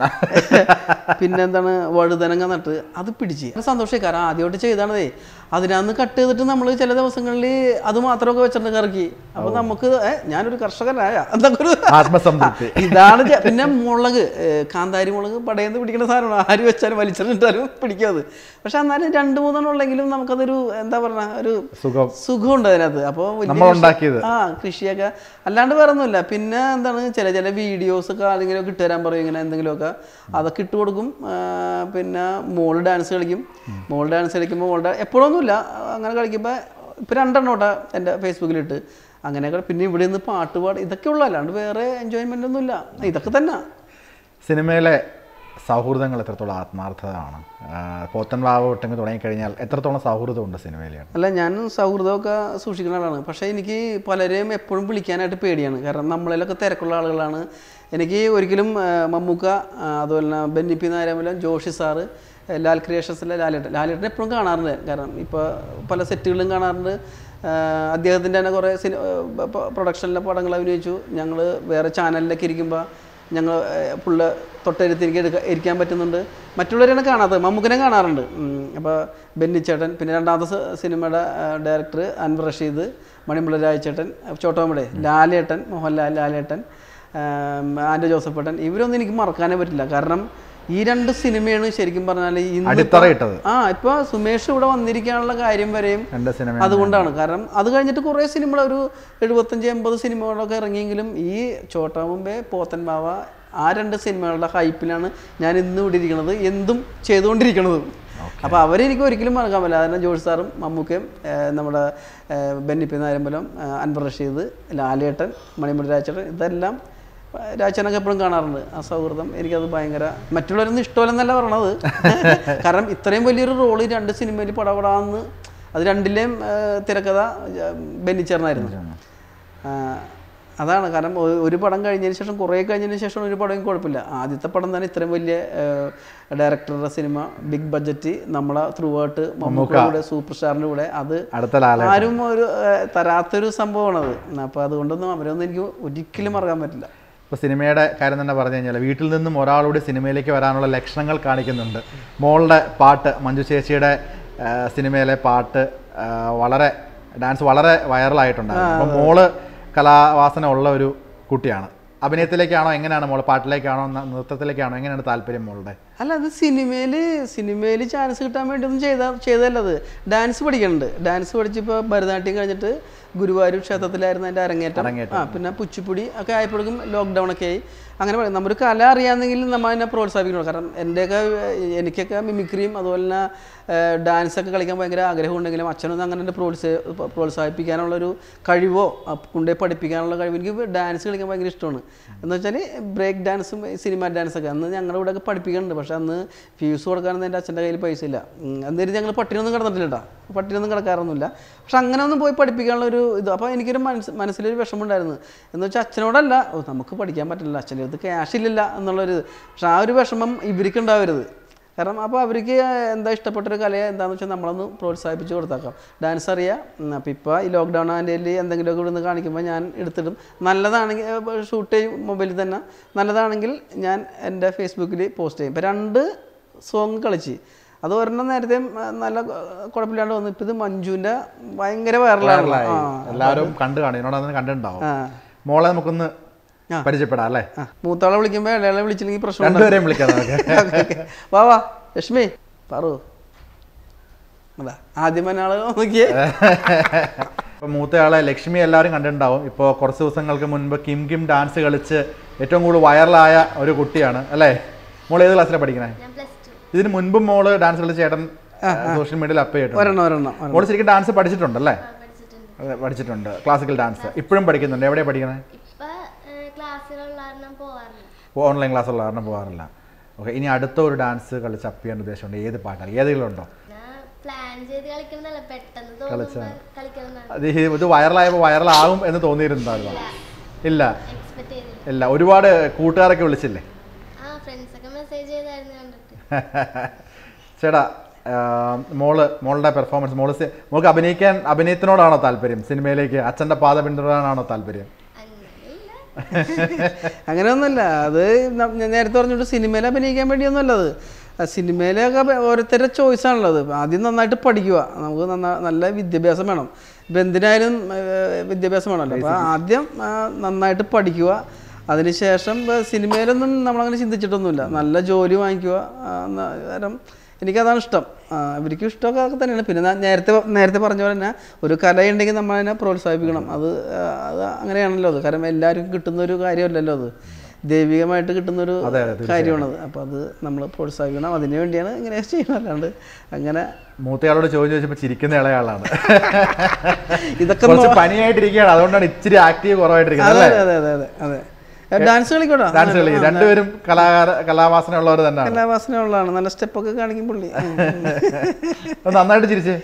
[SPEAKER 2] പിന്നെന്താണ് വഴുതനങ്ങ നട്ട് അത് പിടിച്ച് സന്തോഷമായി കാരണം ആദ്യമായിട്ട് ചെയ്താണതേ അതിനകത്ത് കട്ട് ചെയ്തിട്ട് നമ്മൾ ചില ദിവസങ്ങളിൽ അത് മാത്രമൊക്കെ വെച്ചിട്ടുണ്ട് കറക്കി അപ്പോൾ നമുക്ക് ഏ, ഞാനൊരു കർഷകനായ എന്നൊക്കെ ഒരു
[SPEAKER 1] ആത്മസംതൃപ്തി
[SPEAKER 2] ഇതാണ് ചെ- പിന്നെ മുളക് ഏ, കാന്താരി മുളക് പടയെന്ന് പിടിക്കുന്ന സാധനമാണ് ആര് വെച്ചാലും വലിച്ചിട്ടാലും പിടിക്കും അത് പക്ഷെ എന്നാലും രണ്ട് മൂന്നെണ്ണം ഉള്ളെങ്കിലും നമുക്കതൊരു എന്താ പറയുക ഒരു
[SPEAKER 1] സുഖം
[SPEAKER 2] സുഖമുണ്ട് അതിനകത്ത് അപ്പോൾ
[SPEAKER 1] നമ്മൾ ഉണ്ടാക്കിയത്
[SPEAKER 2] ആ കൃഷിയൊക്കെ അല്ലാണ്ട് വേറെ ഒന്നുമില്ല പിന്നെ എന്താണ് ചില ചില വീഡിയോസ് ഒക്കെ ആരെങ്കിലും ഒക്കെ ഇട്ടുതരാൻ പറയും ഇങ്ങനെ എന്തെങ്കിലുമൊക്കെ അതൊക്കെ ഇട്ട് കൊടുക്കും ആ, പിന്നെ മോള് ഡാൻസ് കളിക്കും മോൾ ഡാൻസ് കളിക്കുമ്പോൾ മോളുടെ എപ്പോഴൊന്നുമില്ല അങ്ങനെ കളിക്കുമ്പോൾ ഇപ്പം രണ്ടെണ്ണം കേട്ടോ എൻ്റെ ഫേസ്ബുക്കിലിട്ട് അങ്ങനെയൊക്കെ പിന്നെ ഇവിടെ നിന്ന് പാട്ട് പാട് ഇതൊക്കെ ഉള്ളൂ അല്ലാണ്ട് വേറെ എൻജോയ്മെൻ്റ് ഒന്നുമില്ല ഇതൊക്കെ തന്നെ
[SPEAKER 1] സിനിമയിലെ സൗഹൃദങ്ങൾ എത്രത്തോളം ആത്മാർത്ഥതയാണ് പോത്തൻ വാവ് ഒട്ടെങ്കിൽ തുടങ്ങിക്കഴിഞ്ഞാൽ എത്രത്തോളം സൗഹൃദമുണ്ട് സിനിമയിലാണ്
[SPEAKER 2] അല്ല ഞാൻ സൗഹൃദമൊക്കെ സൂക്ഷിക്കുന്ന ആളാണ് പക്ഷേ എനിക്ക് പലരെയും എപ്പോഴും വിളിക്കാനായിട്ട് പേടിയാണ് കാരണം നമ്മളിലൊക്കെ തിരക്കുള്ള ആളുകളാണ് എനിക്ക് ഒരിക്കലും ആ, മമ്മൂക്ക ആ, അതുപോലെ തന്നെ ബെന്നി പി നാരാമലം ജോഷി സാറ് ആ, ലാൽ ക്രിയേഷൻസിലെ ലാലേട്ടൻ ലാലേട്ടൻ എപ്പോഴും കാണാറുണ്ട് കാരണം ഇപ്പോൾ പല സെറ്റുകളിലും കാണാറുണ്ട് ആ, അദ്ദേഹത്തിൻ്റെ തന്നെ കുറേ സിനി പ്രൊഡക്ഷനിലെ പടങ്ങൾ അഭിനയിച്ചു ഞങ്ങൾ വേറെ ചാനലിലൊക്കെ ഇരിക്കുമ്പോൾ ഞങ്ങൾ പുള്ള തൊട്ടരുത്ത് എനിക്ക് എടുക്ക ഇരിക്കാൻ പറ്റുന്നുണ്ട് മറ്റുള്ളവരെയാണ് കാണാത്തത് മമ്മൂക്കിനെ കാണാറുണ്ട് അപ്പോൾ ബെന്നിച്ചേട്ടൻ പിന്നെ രണ്ടാമത്തെ സ- സിനിമയുടെ ഡയറക്ടർ അൻവർ റഷീദ് മണിമുള്ള രാജചേട്ടൻ ചോട്ടോമടെ ലാലേട്ടൻ മോഹൻലാൽ ലാലേട്ടൻ ആം, ആൻഡോ ജോസഫേട്ടൻ ഇവരൊന്നും എനിക്ക് മറക്കാനേ പറ്റില്ല കാരണം ഈ രണ്ട് സിനിമയാണ് ശരിക്കും പറഞ്ഞാൽ ഇന്ന്
[SPEAKER 1] അടിത്തറയിട്ടത്
[SPEAKER 2] ആ ഇപ്പോൾ സുമേഷ് ഇവിടെ വന്നിരിക്കാനുള്ള കാര്യം വരെയും
[SPEAKER 1] രണ്ട് സിനിമ
[SPEAKER 2] അതുകൊണ്ടാണ് കാരണം അത് കഴിഞ്ഞിട്ട് കുറേ സിനിമകൾ ഒരു എഴുപത്തഞ്ച് എൺപത് സിനിമകളൊക്കെ ഇറങ്ങിയെങ്കിലും ഈ ചോട്ടാ മുമ്പേ പോത്തൻ ബാവ ആ രണ്ട് സിനിമകളുടെ ഹൈപ്പിലാണ് ഞാൻ ഇന്ന് ഇവിടെ ഇരിക്കുന്നത് എന്തും ചെയ്തുകൊണ്ടിരിക്കുന്നത് അപ്പോൾ അവരെ എനിക്ക് ഒരിക്കലും മറക്കാൻ പറ്റില്ല കാരണം ജോഷി സാറും മമ്മൂക്കയും ഏഹ്, നമ്മുടെ ഏഹ്, ബെന്നി പി നായമ്പലം ഏഹ്, അൻവർ റഷീദ് ലാലേട്ടൻ മണിമുടി രാജേട്ടൻ ഇതെല്ലാം രാജനൊക്കെ എപ്പോഴും കാണാറുണ്ട് ആ സൗഹൃദം എനിക്കത് ഭയങ്കര മറ്റുള്ളവരൊന്നും ഇഷ്ടമല്ലെന്നല്ല പറയണത് കാരണം ഇത്രയും വലിയൊരു റോള് രണ്ട് സിനിമയിൽ പടപടാന്ന് അത് രണ്ടിലെയും ആ, തിരക്കഥ ആ, ബെന്നിച്ചേർന്നായിരുന്നു ആ, അതാണ് കാരണം ഒ- ഒരു പടം കഴിഞ്ഞതിന് ശേഷം കുറേ കഴിഞ്ഞതിന് ശേഷം ഒരു പടം കുഴപ്പമില്ല ആദ്യത്തെ പടം തന്നെ ഇത്രയും വലിയ ഡയറക്ടറുടെ സിനിമ ബിഗ് ബഡ്ജറ്റ് നമ്മളെ ത്രൂ ഔട്ട് മമ്മൂക്കയുടെ കൂടെ സൂപ്പർ സ്റ്റാറിൻ്റെ കൂടെ അത്
[SPEAKER 1] അടുത്ത ലാല
[SPEAKER 2] ആരും ഒരു ആ, തരാത്തൊരു സംഭവമാണത് അപ്പോൾ അതുകൊണ്ടൊന്നും അവരൊന്നും എനിക്ക് ഒരിക്കലും മറക്കാൻ പറ്റില്ല
[SPEAKER 1] ഇപ്പോൾ സിനിമയുടെ കാര്യം തന്നെ പറഞ്ഞു കഴിഞ്ഞാൽ വീട്ടിൽ നിന്നും ഒരാളുടെ സിനിമയിലേക്ക് വരാനുള്ള ലക്ഷണങ്ങൾ കാണിക്കുന്നുണ്ട് മോളുടെ പാട്ട് മഞ്ജു ചേച്ചിയുടെ ആ, സിനിമയിലെ പാട്ട് ആ, വളരെ ഡാൻസ് വളരെ വൈറലായിട്ടുണ്ടായിരുന്നു അപ്പോൾ മോള് കലാവാസന ഉള്ള ഒരു കുട്ടിയാണ് അഭിനയത്തിലേക്കാണോ എങ്ങനെയാണ് മോള് പാട്ടിലേക്കാണോ ന- നൃത്തത്തിലേക്കാണോ എങ്ങനെയാണ് താല്പര്യം മോളുടെ
[SPEAKER 2] അല്ല അത് സിനിമയിൽ സിനിമയിൽ ചാൻസ് കിട്ടാൻ വേണ്ടി ഒന്നും ചെയ്ത ചെയ്തതല്ല അത് ഡാൻസ് പഠിക്കുന്നുണ്ട് ഡാൻസ് പഠിച്ചിപ്പോൾ ഭരതനാട്യം കഴിഞ്ഞിട്ട് ഗുരുവായൂർ ക്ഷേത്രത്തിലായിരുന്നു എൻ്റെ അരങ്ങേറ്റം
[SPEAKER 1] അരങ്ങേറ്റം.
[SPEAKER 2] ആ പിന്നെ പുച്ചുപ്പൊടി ഒക്കെ ആയപ്പോഴേക്കും ലോക്ക്ഡൗൺ ഒക്കെ ആയി അങ്ങനെ പറയും നമ്മുടെ കല അറിയാമെങ്കിൽ നമ്മൾ അതിനെ പ്രോത്സാഹിപ്പിക്കണം കാരണം എൻ്റെയൊക്കെ ഏഹ്, എനിക്കൊക്കെ മിമിക്രിയും അതുപോലെ തന്നെ ഡാൻസ് ഒക്കെ കളിക്കാൻ ഭയങ്കര ആഗ്രഹമുണ്ടെങ്കിലും അച്ഛനൊന്നും അങ്ങനെ എന്നെ പ്രോത്സാഹ പ്രോത്സാഹിപ്പിക്കാനുള്ളൊരു കഴിവോ കൊണ്ടുപോയി പഠിപ്പിക്കാനുള്ള കഴിവ് എനിക്ക് ഡാൻസ് കളിക്കാൻ ഭയങ്കര ഇഷ്ടമാണ് എന്ന് വെച്ചാൽ ബ്രേക്ക് ഡാൻസും സിനിമ ഡാൻസൊക്കെ അന്ന് ഞങ്ങളുടെ ഇവിടെ ഒക്കെ പഠിപ്പിക്കുന്നുണ്ട് പക്ഷേ അന്ന് ഫീസ് കൊടുക്കാനൊന്നും എൻ്റെ അച്ഛൻ്റെ കയ്യിൽ പൈസ ഇല്ല ഉം, അന്നേരം ഞങ്ങൾ പട്ടിണിയൊന്നും കിടന്നിട്ടില്ല കേട്ടോ പട്ടിണിയൊന്നും കിടക്കാറൊന്നുമില്ല പക്ഷെ അങ്ങനെ ഒന്നും പോയി പഠിപ്പിക്കാനുള്ള ഒരു ഇത് അപ്പോൾ എനിക്കൊരു മനസ്സ് മനസ്സിലൊരു വിഷമമുണ്ടായിരുന്നു എന്ന് വെച്ചാൽ അച്ഛനോടല്ല ഓ നമുക്ക് പഠിക്കാൻ പറ്റില്ല അച്ഛൻ്റെ അടുത്ത് ക്യാഷ് ഇല്ലില്ല എന്നുള്ളൊരു ഇത് പക്ഷെ ആ ഒരു വിഷമം ഇവർക്ക് ഉണ്ടാവരുത് കാരണം അപ്പോൾ അവർക്ക് എന്താ ഇഷ്ടപ്പെട്ടൊരു കല എന്താണെന്ന് വെച്ചാൽ നമ്മളൊന്ന് പ്രോത്സാഹിപ്പിച്ച് കൊടുത്താക്കാം ഡാൻസ് അറിയാം അപ്പോൾ ഇപ്പോൾ ഈ ലോക്ക്ഡൗൺ ആൻ്റെ എന്തെങ്കിലുമൊക്കെ ഇവിടെ നിന്ന് കാണിക്കുമ്പോൾ ഞാൻ എടുത്തിടും നല്ലതാണെങ്കിൽ ഷൂട്ട് ചെയ്യും മൊബൈലിൽ തന്നെ നല്ലതാണെങ്കിൽ ഞാൻ എൻ്റെ ഫേസ്ബുക്കിൽ പോസ്റ്റ് ചെയ്യും ഇപ്പോൾ രണ്ട് സോങ് കളിച്ച് അത് ഒരെണ്ണം നേരത്തെ നല്ല കുഴപ്പമില്ലാണ്ട് വന്നു ഇപ്പം ഇത് മഞ്ജുവിൻ്റെ ഭയങ്കര വൈറലാണ്
[SPEAKER 1] വൈറലായി.
[SPEAKER 2] ആ
[SPEAKER 1] എല്ലാവരും കണ്ടു കാണും എന്നോട് അന്ന് കണ്ടിട്ടുണ്ടാവും
[SPEAKER 2] ആ
[SPEAKER 1] മോളെ നമുക്കൊന്ന്
[SPEAKER 2] ആ.
[SPEAKER 1] പരിചയപ്പെടാം അല്ലേ
[SPEAKER 2] ആ മൂത്താളെ വിളിക്കുമ്പോൾ ഇളയാളെ വിളിച്ചില്ലെങ്കിൽ പ്രശ്നം
[SPEAKER 1] രണ്ടുപേരെയും വിളിക്കാം നമുക്ക്
[SPEAKER 2] ഓക്കേ, ഓക്കേ. വാ വാ ലക്ഷ്മി പറു അതാ ആദ്യം എന്നാള് നോക്കിയേ
[SPEAKER 1] ഇപ്പൊ മൂത്തയാളെ ലക്ഷ്മി എല്ലാവരും കണ്ടിട്ടുണ്ടാവും ഇപ്പോൾ കുറച്ച് ദിവസങ്ങൾക്ക് മുൻപ് കിം കിം ഡാൻസ് കളിച്ച് ഏറ്റവും കൂടുതൽ വൈറലായ ഒരു കുട്ടിയാണ് അല്ലേ മോൾ ഏത് ക്ലാസ്സിലാണ് പഠിക്കണേ
[SPEAKER 3] ഞാൻ പ്ലസ് ടു
[SPEAKER 1] ഇതിന് മുൻപും മോള് ഡാൻസ് കളിച്ച് ചേട്ടൻ സോഷ്യൽ മീഡിയയിൽ അപ്പ് ചെയ്തിട്ടുണ്ട്
[SPEAKER 2] ഒരെണ്ണം ഒരെണ്ണം ഒരെണ്ണം.
[SPEAKER 1] മോള് ശരിക്കും ഡാൻസ് പഠിച്ചിട്ടുണ്ടല്ലേ
[SPEAKER 3] പഠിച്ചിട്ടുണ്ട്
[SPEAKER 1] അതെ, പഠിച്ചിട്ടുണ്ട് ക്ലാസിക്കൽ ഡാൻസ് ഇപ്പോഴും പഠിക്കുന്നുണ്ട് എവിടെയാണ് പഠിക്കണേ
[SPEAKER 3] ഇപ്പൊ ക്ലാസ്സിലുള്ള കാരണം പോവാറില്ല
[SPEAKER 1] ഓൺലൈൻ ക്ലാസ് ഉള്ള കാരണം പോകാറില്ല ഓക്കെ ഇനി അടുത്ത ഒരു ഡാൻസ് കളിച്ച് അപ്പ് ചെയ്യാൻ ഉദ്ദേശമുണ്ട് ഏത് പാട്ടാണ് ഏതെങ്കിലും ഉണ്ടോ
[SPEAKER 3] ഞാൻ പ്ലാൻ ചെയ്ത് കളിക്കുന്നതല്ല പെട്ടെന്ന് തോന്നുമ്പോ കളിക്കുന്നതാണ്
[SPEAKER 1] അത് ഈ- ഇത് വൈറലായപ്പോൾ വൈറലാകും എന്ന് തോന്നിയിരുന്നതായിരുന്നു ഇല്ല
[SPEAKER 3] എക്സ്പെക്ട് ചെയ്തില്ല
[SPEAKER 1] ഇല്ല ഒരുപാട് കൂട്ടുകാരൊക്കെ വിളിച്ചില്ലേ
[SPEAKER 3] ആ ഫ്രണ്ട്സ് ഒക്കെ മെസ്സേജ് ചെയ്തായിരുന്നു കണ്ടിട്ട്
[SPEAKER 1] ചേട്ടാ ആ, മോള് മോളുടെ പെർഫോമൻസ് മോള് സി- മോൾക്ക് അഭിനയിക്കാൻ അഭിനയത്തിനോടാണോ താല്പര്യം സിനിമയിലേക്ക് അച്ഛൻ്റെ പാത പിന്തുടരാനാണോ താല്പര്യം
[SPEAKER 3] അങ്ങനെയില്ല
[SPEAKER 2] അങ്ങനെയൊന്നുമല്ല അത് ന- ഞാൻ നേരത്തെ പറഞ്ഞിട്ട് സിനിമയിൽ അഭിനയിക്കാൻ വേണ്ടിയൊന്നുമല്ല അത് ആ സിനിമയിലൊക്കെ അഭി- ഓരോരുത്തരുടെ ചോയ്സ് ആണുള്ളത് ആദ്യം നന്നായിട്ട് പഠിക്കുക നമുക്ക് നന്നാ നല്ല വിദ്യാഭ്യാസം വേണം ഇപ്പം എന്തിനായാലും ഏർ, വിദ്യാഭ്യാസം വേണമല്ലോ അപ്പോൾ ആദ്യം ആ, നന്നായിട്ട് പഠിക്കുക അതിനുശേഷം ഇപ്പൊ സിനിമയിലൊന്നും നമ്മളങ്ങനെ ചിന്തിച്ചിട്ടൊന്നുമില്ല നല്ല ജോലി വാങ്ങിക്കുക ആ, ന- കാരണം എനിക്കതാണ് ഇഷ്ടം ആ, ഇവർക്കും ഇഷ്ടമൊക്കെ അതൊക്കെ തന്നെയാണ് പിന്നെ ഞാൻ നേരത്തെ നേരത്തെ പറഞ്ഞ പോലെ തന്നെ ഒരു കലയുണ്ടെങ്കിൽ നമ്മൾ അതിനെ പ്രോത്സാഹിപ്പിക്കണം അത് ആ, അത് അങ്ങനെയാണല്ലോ അത് കാരണം എല്ലാവർക്കും കിട്ടുന്ന ഒരു കാര്യമല്ലല്ലോ അത് ദൈവികമായിട്ട് കിട്ടുന്നൊരു
[SPEAKER 1] അതെ, അതെ, തീർച്ചയായും.
[SPEAKER 2] കാര്യമാണത് അപ്പോൾ അത് നമ്മൾ പ്രോത്സാഹിപ്പിക്കണം അതിന് വേണ്ടിയാണ് ഇങ്ങനെ ചെയ്യുന്നത് അല്ലാണ്ട് അങ്ങനെ
[SPEAKER 1] മൂത്തയാളോട് ചോദ്യം ചോദിച്ചപ്പോൾ ചിരിക്കുന്ന ഇളയാളാണ്
[SPEAKER 2] ഇതൊക്കെ
[SPEAKER 1] കുറച്ച് പനിയായിട്ടിരിക്കുകയാണ് അതുകൊണ്ടാണ് ഇച്ചിരി ആക്റ്റീവ് കുറവായിട്ടിരിക്കുന്നത്
[SPEAKER 2] അതെ
[SPEAKER 1] അല്ലേ
[SPEAKER 2] അതെ അതെ അതെ അതെ ഡാൻസ് കളിക്കോട്ടോ
[SPEAKER 1] ഡാൻസ് കളി രണ്ടുപേരും കലാകാര കലാവാസന ഉള്ളവർ തന്നെയാണ്
[SPEAKER 2] കലാവാസന ഉള്ളതാണ് നല്ല സ്റ്റെപ്പൊക്കെ കാണിക്കും പുള്ളി ഉം, ഉം.
[SPEAKER 1] ഒന്ന് നന്നായിട്ട് ചിരിച്ചേ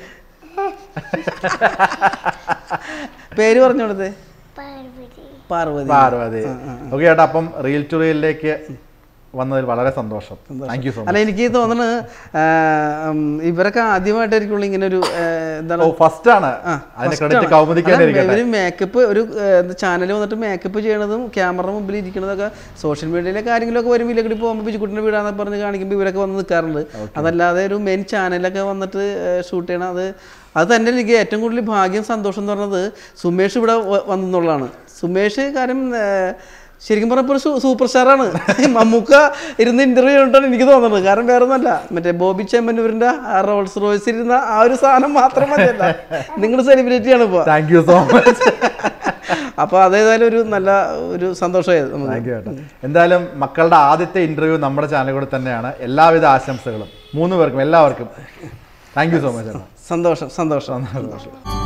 [SPEAKER 2] പേര് പറഞ്ഞു കൊടുത്തേ പാർവതി
[SPEAKER 1] പാർവതി ഓക്കെ ചേട്ടാ അപ്പം റീൽ ടു റീലിലേക്ക് വന്നതിൽ വളരെ സന്തോഷം താങ്ക് യു സോ
[SPEAKER 2] അല്ല എനിക്ക് തോന്നുന്നത് ആ, ഉം, ഇവരൊക്കെ ആദ്യമായിട്ടായിരിക്കുള്ളൂ ഇങ്ങനെ ഒരു ആ, എന്താണ്
[SPEAKER 1] മച്ച് ഫസ്റ്റ് ആണ് അതിന്റെ ക്രെഡിറ്റ് കൗമുദിക്കാനിരിക്കട്ടെ
[SPEAKER 2] ഒരു മേക്കപ്പ് ഒരു ചാനൽ വന്നിട്ട് മേക്കപ്പ് ചെയ്യണതും ക്യാമറ മുമ്പിൽ ഇരിക്കണതൊക്കെ സോഷ്യൽ മീഡിയയിലെ കാര്യങ്ങളൊക്കെ വരും വിലക്കടി പോകുമ്പോൾ ബിജുക്കുട്ടിൻ്റെ വീടാന്ന് പറഞ്ഞ് കാണിക്കുമ്പോൾ ഇവരൊക്കെ വന്ന് നിൽക്കാറുണ്ട് അതല്ലാതെ ഒരു മെയിൻ ചാനലൊക്കെ വന്നിട്ട് ഷൂട്ട് ചെയ്യണം അത് അത് തന്നെ എനിക്ക് ഏറ്റവും കൂടുതൽ ഭാഗ്യം സന്തോഷം എന്ന് പറഞ്ഞത് സുമേഷ് ഇവിടെ വ- വന്നെന്നുള്ളതാണ് സുമേഷ് കാര്യം ആ, ശരിക്കും പറഞ്ഞപ്പോൾ ഒരു സൂപ്പർ സ്റ്റാറാണ് മമ്മൂക്ക ഇരുന്ന് ഇന്റർവ്യൂ ചെയ്തിട്ടാണ് എനിക്ക് തോന്നുന്നത് കാരണം വേറെ ഒന്നല്ല മറ്റേ ബോബി ചെമ്മന്നൂരിന്റെ ആ റോൾസ് റോയ്സ് ഇരുന്ന ആ ഒരു സാധനം മാത്രം മതിയല്ല നിങ്ങൾ സെലിബ്രിറ്റിയാണ് ഇപ്പോൾ
[SPEAKER 1] താങ്ക് യു സോ മച്ച്
[SPEAKER 2] അപ്പോൾ അതേതായാലും ഒരു നല്ല ഒരു സന്തോഷമായത് നമുക്ക്
[SPEAKER 1] താങ്ക് യു ചേട്ടാ എന്തായാലും മക്കളുടെ ആദ്യത്തെ ഇന്റർവ്യൂ നമ്മുടെ ചാനൽ കൂടെ തന്നെയാണ് എല്ലാവിധ ആശംസകളും മൂന്ന് പേർക്കും എല്ലാവർക്കും താങ്ക് യു സോ മച്ച് ചേട്ടാ
[SPEAKER 2] സന്തോഷം സന്തോഷം
[SPEAKER 1] സന്തോഷം